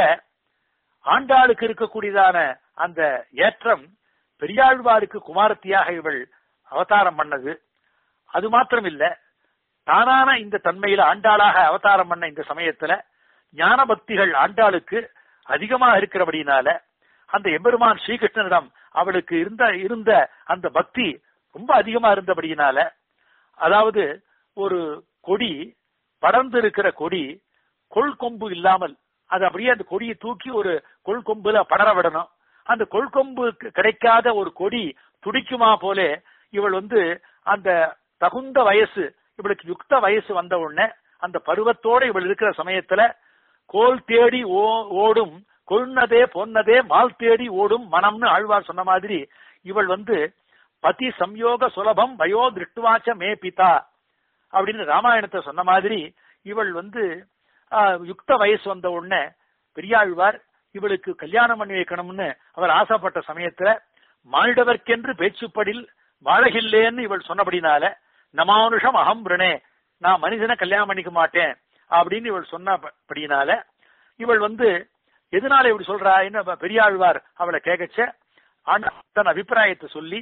ஆண்டாளுக்கு இருக்கக்கூடியதான அந்த ஏற்றம் பெரியாழ்வாருக்கு குமாரத்தியாக இவள் அவதாரம் பண்ணது அது மாத்திரம் இல்ல தானான இந்த தன்மையில ஆண்டாளாக அவதாரம் பண்ண இந்த சமயத்துல ஞான பக்திகள் ஆண்டாளுக்கு அதிகமா இருக்கிறபடினால அந்த எம்பெருமான் ஸ்ரீகிருஷ்ணனிடம் அவளுக்கு இருந்த இருந்த அந்த பக்தி ரொம்ப அதிகமா இருந்தபடியினால அதாவது ஒரு கொடி படர்ந்து இருக்கிற கொடி கொள் கொம்பு இல்லாமல் அது அப்படியே அந்த கொடியை தூக்கி ஒரு கொள் கொம்புல படர விடணும் அந்த கொள்கொம்பு கிடைக்காத ஒரு கொடி துடிக்குமா போலே இவள் வந்து அந்த தகுந்த வயசு இவளுக்கு யுக்த வயசு வந்த உடனே அந்த பருவத்தோட இவள் இருக்கிற சமயத்துல கோல் தேடி ஓ- ஓடும் கொழுனதே பொன்னதே மால் தேடி ஓடும் மனம்னு ஆழ்வார் சொன்ன மாதிரி இவள் வந்து பதி சம்யோக சுலபம் வயோ திருட்டுவாச்ச மே பிதா அப்படின்னு ராமாயணத்தை சொன்ன மாதிரி இவள் வந்து ஆஹ், யுக்த வயசு வந்த உடனே பெரியாழ்வார் இவளுக்கு கல்யாணம் பண்ணி வைக்கணும்னு அவர் ஆசைப்பட்ட சமயத்துல மானிடவர்க்கென்று பேச்சுப்படில் வாழகில்லேன்னு இவள் சொன்னபடினால நமானுஷம் அகம் பிரணே நான் மனுஷனை கல்யாணம் பண்ணிக்க மாட்டேன் அப்படின்னு இவள் சொன்னபடினால இவள் வந்து எதனால இப்படி சொல்றா என்ன பெரியாழ்வார் அவளை கேட்கச்ச ஆனா தன் அபிப்பிராயத்தை சொல்லி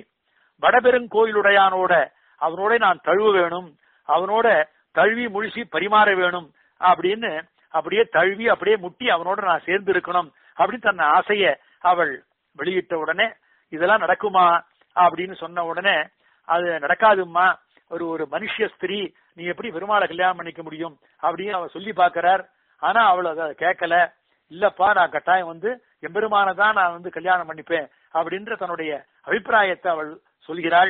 வடபெருங்கோயிலுடையானோட அவனோட நான் தழுவ வேணும் அவனோட தழுவி முழிசி பரிமாற வேணும் அப்படின்னு அப்படியே தழுவி அப்படியே முட்டி அவனோட நான் சேர்ந்து இருக்கணும் அப்படின்னு தன் ஆசைய அவள் வெளியிட்ட உடனே இதெல்லாம் நடக்குமா அப்படின்னு சொன்ன உடனே அது நடக்காதும்மா ஒரு ஒரு மனுஷ ஸ்திரீ நீ எப்படி பெருமாளை கல்யாணம் பண்ணிக்க முடியும் அப்படின்னு அவ சொல்லி பாக்குறார் ஆனா அவள் அதை கேட்கல இல்லப்பா நான் கட்டாயம் வந்து எம்பெருமானை தான் நான் வந்து கல்யாணம் பண்ணிப்பேன் அப்படின்ற தன்னுடைய அபிப்பிராயத்தை அவள் சொல்கிறாள்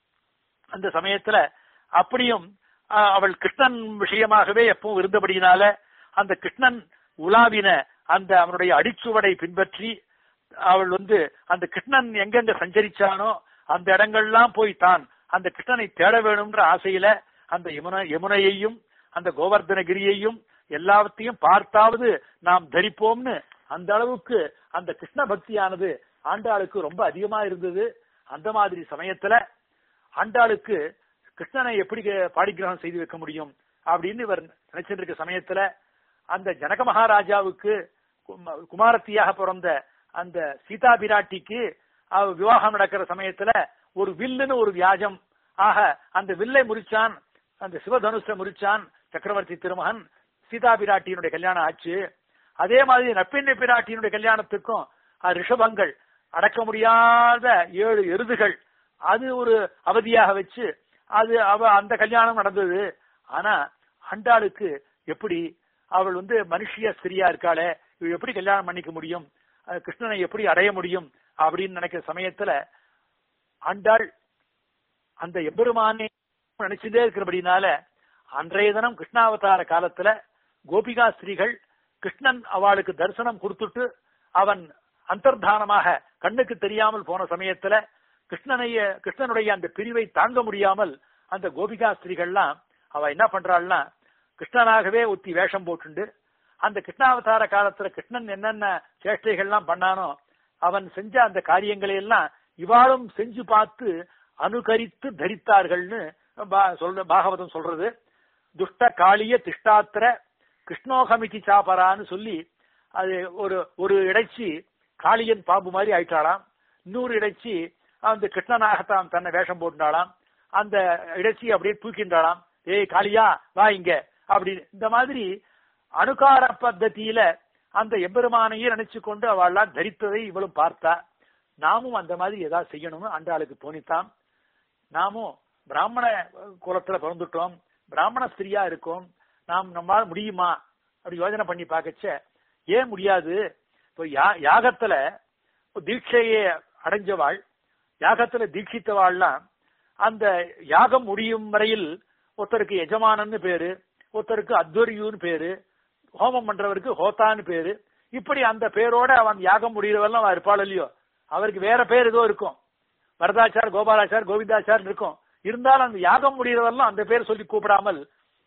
அந்த சமயத்துல அப்படியும் ஆஹ், அவள் கிருஷ்ணன் விஷயமாகவே எப்பவும் இருந்தபடியினால அந்த கிருஷ்ணன் உலாவின அந்த அவனுடைய அடிச்சுவடை பின்பற்றி அவள் வந்து அந்த கிருஷ்ணன் எங்கெங்க சஞ்சரிச்சானோ அந்த இடங்கள்லாம் போய் தான் அந்த கிருஷ்ணனை தேட வேணும்ன்ற ஆசையில அந்த யமுன யமுனையையும் அந்த கோவர்தனகிரியையும் எல்லாவற்றையும் பார்த்தாவது நாம் தரிப்போம்னு அந்த அளவுக்கு அந்த கிருஷ்ண பக்தியானது ஆண்டாளுக்கு ரொம்ப அதிகமா இருந்தது அந்த மாதிரி சமயத்துல ஆண்டாளுக்கு கிருஷ்ணனை எப்படி பாடிக்கிரகம் செய்து வைக்க முடியும் அப்படின்னு இவர் நினைச்சிட்டு இருக்க சமயத்துல அந்த ஜனக மகாராஜாவுக்கு கும- குமாரத்தியாக பிறந்த அந்த சீதா பிராட்டிக்கு அவ விவாகம் நடக்கிற சமயத்துல ஒரு வில்லுன்னு ஒரு வியாஜம் ஆக அந்த வில்லை முறிச்சான் அந்த சிவதனுஷ முறிச்சான் சக்கரவர்த்தி திருமகன் சீதா பிராட்டியினுடைய கல்யாணம் ஆச்சு அதே மாதிரி நப்பிண்ணை பிராட்டியினுடைய கல்யாணத்துக்கும் அஹ், ரிஷபங்கள் அடக்க முடியாத ஏழு எருதுகள் அது ஒரு அவதியாக வச்சு அது அவ அந்த கல்யாணம் நடந்தது ஆனா ஆண்டாளுக்கு எப்படி அவள் வந்து மனுஷிய ஸ்திரியா இருக்காளே இவ எப்படி கல்யாணம் பண்ணிக்க முடியும் அஹ், கிருஷ்ணனை எப்படி அடைய முடியும் அப்படின்னு நினைக்கிற சமயத்துல ஆண்டாள் அந்த எம்பெருமானே நினைச்சுட்டே இருக்கிறபடினால அன்றைய தினம் கிருஷ்ணாவதார காலத்துல கோபிகா ஸ்திரீகள் கிருஷ்ணன் அவளுக்கு தரிசனம் கொடுத்துட்டு அவன் அந்தர்தானமாக கண்ணுக்கு தெரியாமல் போன சமயத்துல கிருஷ்ணனைய கிருஷ்ணனுடைய அந்த பிரிவை தாங்க முடியாமல் அந்த கோபிகா ஸ்திரீகள்லாம் அவ என்ன பண்றாள்னா கிருஷ்ணனாகவே ஒத்தி வேஷம் போட்டுண்டு அந்த கிருஷ்ணாவதார காலத்துல கிருஷ்ணன் என்னென்ன சேஷ்டைகள்லாம் பண்ணானோ அவன் செஞ்ச அந்த காரியங்களை எல்லாம் இவாளும் செஞ்சு பார்த்து அனுகரித்து தரித்தார்கள்னு பா- சொல்ற பாகவதம் சொல்றது துஷ்ட காளிய திஷ்டாத்திர கிருஷ்ணோகமிதி சாபரான்னு சொல்லி அது ஒரு ஒரு இடைச்சி காளியன் பாம்பு மாதிரி ஆயிட்டாளாம் இன்னொரு இடைச்சி அந்த கிருஷ்ணனாகத்தான் தன்னை வேஷம் போட்டுனாலாம் அந்த இடைச்சி அப்படியே தூக்கின்றாளாம் ஏய் காளியா வா இங்க அப்படி இந்த மாதிரி அணுகார பத்ததியில அந்த எம்பெருமானையே நினைச்சு கொண்டு அவள்லாம் தரித்ததை இவளும் பார்த்தா நாமும் அந்த மாதிரி ஏதாவது செய்யணும்னு ஆண்டாளுக்கு தோணித்தான் நாமும் பிராமண குலத்துல பிறந்துட்டோம் பிராமண ஸ்திரியா இருக்கோம் நாம் நம்மால முடியுமா அப்படி யோசனை பண்ணி பார்க்கச்ச ஏன் முடியாது இப்போ யா- யாகத்துல தீட்சையை அடைஞ்சவாள் யாகத்துல தீட்சித்தவாள்லாம் அந்த யாகம் முடியும் வரையில் ஒருத்தருக்கு எஜமானன்னு பேரு ஒருத்தருக்கு அத்வரியுன்னு பேரு ஹோமம் பண்றவருக்கு ஹோத்தான்னு பேரு இப்படி அந்த பேரோட அவன் யாகம் முடிகிறவெல்லாம் அவன் இருப்பாள் இல்லையோ அவருக்கு வேற பேர் ஏதோ இருக்கும் வரதாச்சார் கோபாலாச்சார் கோவிந்தாச்சார் இருக்கும் இருந்தாலும் அந்த யாகம் முடிகிறவெல்லாம் அந்த பேர் சொல்லி கூப்பிடாமல்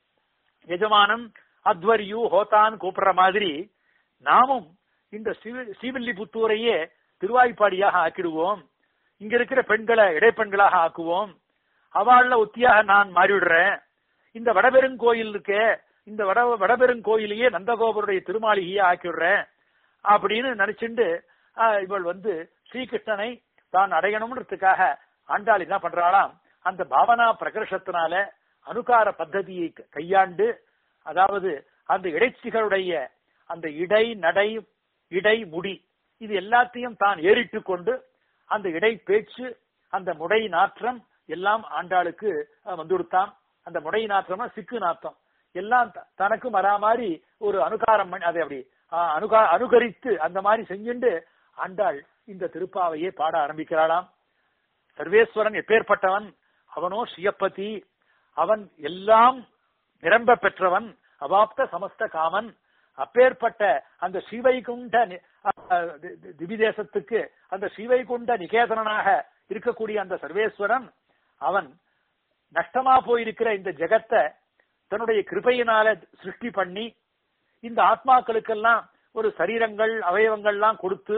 எஜமானன் அத்வரியு ஹோத்தான் கூப்பிடுற மாதிரி நாமும் இந்த ஸ்ரீ- ஸ்ரீவில்லிபுத்தூரையே திருவாய்ப்பாடியாக ஆக்கிடுவோம் இங்க இருக்கிற பெண்களை இடைப்பெண்களாக ஆக்குவோம் அவள்ல ஒத்தியாக நான் மாறிவிடுறேன் இந்த வடபெருங்கோயில் இருக்கே இந்த வட வடபெருங்கோயிலையே நந்தகோபருடைய திருமாளிகையை ஆக்கிவிடுறேன் அப்படின்னு நினைச்சுண்டு ஆஹ், இவள் வந்து ஸ்ரீகிருஷ்ணனை தான் அடையணும்ன்றதுக்காக ஆண்டாள் என்ன பண்றாளாம் அந்த பாவனா பிரகர்ஷத்தினால அனுகார பத்ததியை க- கையாண்டு அதாவது அந்த இடைச்சிகளுடைய அந்த இடை நடை இடை முடி இது எல்லாத்தையும் தான் ஏறிட்டு கொண்டு அந்த இடை பேச்சு அந்த முடை நாற்றம் எல்லாம் ஆண்டாளுக்கு அஹ், வந்துடுத்தான் அந்த முடை நாற்றம்னா சிக்கு நாத்தம் எல்லாம் த- தனக்கு வரா மாதிரி ஒரு அனுகாரம் பண்ணி அதை அப்படி அஹ், அனுகா அனுகரித்து அந்த மாதிரி செஞ்சுண்டு ஆண்டாள் இந்த திருப்பாவையை பாட ஆரம்பிக்கிறாளாம் சர்வேஸ்வரன் எப்பேற்பட்டவன் அவனோ ஸ்ரீயப்பதி அவன் எல்லாம் நிரம்ப பெற்றவன் அவாப்த சமஸ்த காமன் அப்பேற்பட்ட அந்த ஸ்ரீவைகுண்ட நி- அஹ் தி- தி- திவிதேசத்துக்கு அந்த ஸ்ரீவைகுண்ட நிகேதனனாக இருக்கக்கூடிய அந்த சர்வேஸ்வரன் அவன் நஷ்டமா போயிருக்கிற இந்த ஜெகத்தை தன்னுடைய கிருபையினால சிருஷ்டி பண்ணி இந்த ஆத்மாக்களுக்கெல்லாம் ஒரு சரீரங்கள் அவயவங்கள்லாம் கொடுத்து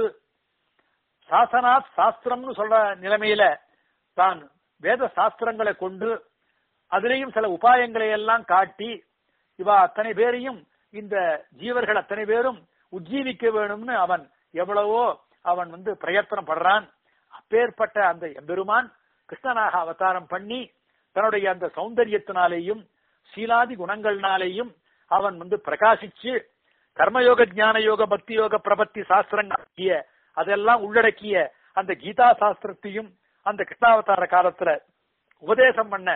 சாசனாத் சாஸ்திரம்னு சொல்ற நிலைமையில தான் வேத சாஸ்திரங்களை கொண்டு அதிலேயும் சில உபாயங்களை எல்லாம் காட்டி இவா அத்தனை பேரையும் இந்த ஜீவர்கள் அத்தனை பேரும் உஜ்ஜீவிக்க வேணும்னு அவன் எவ்வளவோ அவன் வந்து பிரயத்தனம் படுறான் அப்பேற்பட்ட அந்த எம்பெருமான் கிருஷ்ணனாக அவதாரம் பண்ணி தன்னுடைய அந்த சௌந்தரியத்தினாலேயும் சீலாதி குணங்கள்னாலேயும் அவன் வந்து பிரகாசிச்சு கர்மயோக ஞான யோக பக்தி யோக பிரபத்தி சாஸ்திரங்கள் ஆகிய அதெல்லாம் உள்ளடக்கிய அந்த கீதா சாஸ்திரத்தையும் அந்த கிருஷ்ணாவதார காலத்துல உபதேசம் பண்ண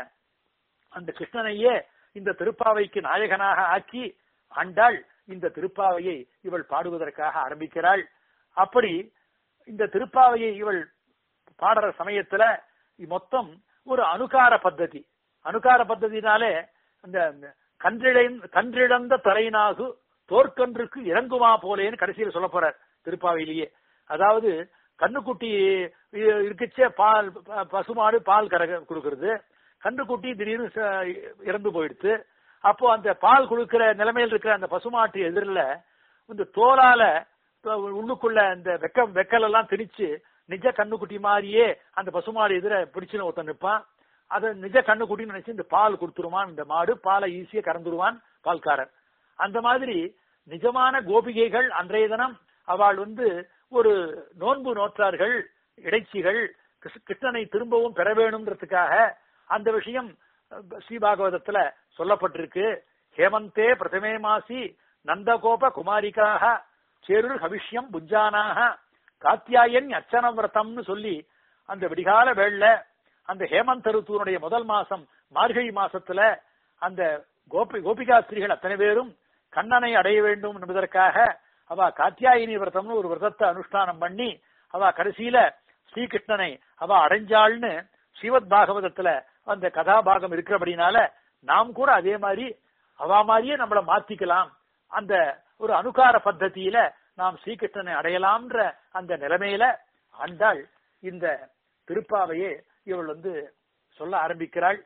அந்த கிருஷ்ணனையே இந்த திருப்பாவைக்கு நாயகனாக ஆக்கி ஆண்டாள் இந்த திருப்பாவையை இவள் பாடுவதற்காக ஆரம்பிக்கிறாள் அப்படி இந்த திருப்பாவையை இவள் பாடுற சமயத்துல மொத்தம் ஒரு அனுகார பத்ததி அனுகார பத்ததினாலே அந்த கன்றிழை கன்றிழந்த தரையினாகு தோற்கன்றுக்கு இறங்குமா போலேன்னு கடைசியில் சொல்ல போறார் திருப்பாவையிலேயே அதாவது கண்ணுக்குட்டி இ- இருக்குச்சே பால் ப- பசுமாடு பால் கறக கொடுக்கறது கன்றுக்குட்டி திடீர்னு ச- இறந்து போயிடுத்து அப்போ அந்த பால் கொடுக்கிற நிலைமையில் இருக்கிற அந்த பசுமாட்டு எதிரில இந்த தோலால தொ- உள்ளுக்குள்ள அந்த வெக்க வெக்கல் எல்லாம் திணிச்சு நிஜ கண்ணுக்குட்டி மாதிரியே அந்த பசுமாடு எதிர பிடிச்சுன்னு ஒருத்தன் நிற்பான் அதை நிஜ கண்ணுக்குட்டின்னு நினைச்சு இந்த பால் கொடுத்துருவான் இந்த மாடு பாலை ஈஸியா கறந்துருவான் பால்காரன் அந்த மாதிரி நிஜமான கோபிகைகள் அன்றைய தினம் அவள் வந்து ஒரு நோன்பு நோற்றார்கள் இடைச்சிகள் கிருஷ்ண- கிருஷ்ணனை திரும்பவும் பெற வேணும்ன்றதுக்காக அந்த விஷயம் அஹ், ஸ்ரீபாகவதத்துல சொல்லப்பட்டிருக்கு ஹேமந்தே பிரதமே மாசி நந்தகோப குமாரிக்காக சேருள் ஹவிஷ்யம் புஞ்சானாக காத்தியாயன் அர்ச்சன விரதம்னு சொல்லி அந்த விடிகால வேள்ல அந்த ஹேமந்த ருத்துவனுடைய முதல் மாசம் மார்கழி மாசத்துல அந்த கோபி கோபிகா ஸ்திரீகள் அத்தனை பேரும் கண்ணனை அடைய வேண்டும் என்பதற்காக அவ காத்தியாயினி விரதம்னு ஒரு விரதத்தை அனுஷ்டானம் பண்ணி அவ கடைசியில ஸ்ரீகிருஷ்ணனை அவ அடைஞ்சாள்னு ஸ்ரீமத் பாகவதத்துல அந்த கதாபாகம் இருக்கிறபடினால நாம் கூட அதே மாதிரி அவ மாதிரியே நம்மள மாத்திக்கலாம் அந்த ஒரு அனுகார பத்ததியில நாம் ஸ்ரீகிருஷ்ணனை அடையலாம்ன்ற அந்த நிலைமையில ஆண்டாள் இந்த திருப்பாவையே இவள் வந்து சொல்ல ஆரம்பிக்கிறாள்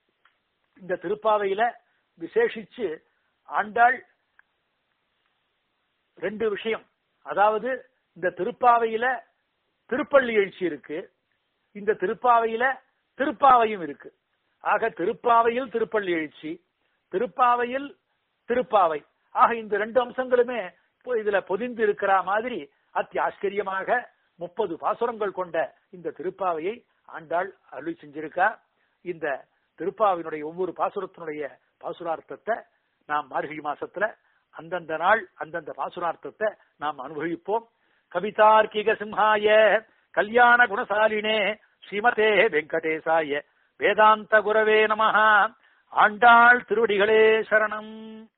இந்த திருப்பாவையில விசேஷிச்சு ஆண்டாள் ரெண்டு விஷயம் அதாவது இந்த திருப்பாவையில திருப்பள்ளி எழுச்சி இருக்கு இந்த திருப்பாவையில திருப்பாவையும் இருக்கு ஆக திருப்பாவையில் திருப்பள்ளி எழுச்சி திருப்பாவையில் திருப்பாவை ஆக இந்த ரெண்டு அம்சங்களுமே இப்போ இதுல பொதிந்து இருக்கிற மாதிரி அத்தி ஆச்சரியமாக முப்பது பாசுரங்கள் கொண்ட இந்த திருப்பாவையை ஆண்டாள் அருளி செஞ்சிருக்கா இந்த திருப்பாவினுடைய ஒவ்வொரு பாசுரத்தினுடைய பாசுரார்த்தத்தை நாம் மார்கழி மாசத்துல அந்தந்த நாள் அந்தந்த பாசுரார்த்தத்தை நாம் அனுபவிப்போம் கவிதார்க்கிக சிம்ஹாய கல்யாண குணசாலினே ஸ்ரீமதே வெங்கடேசாய வேதாந்த குரவே நமஹ ஆண்டாள் திருவடிகளே சரணம்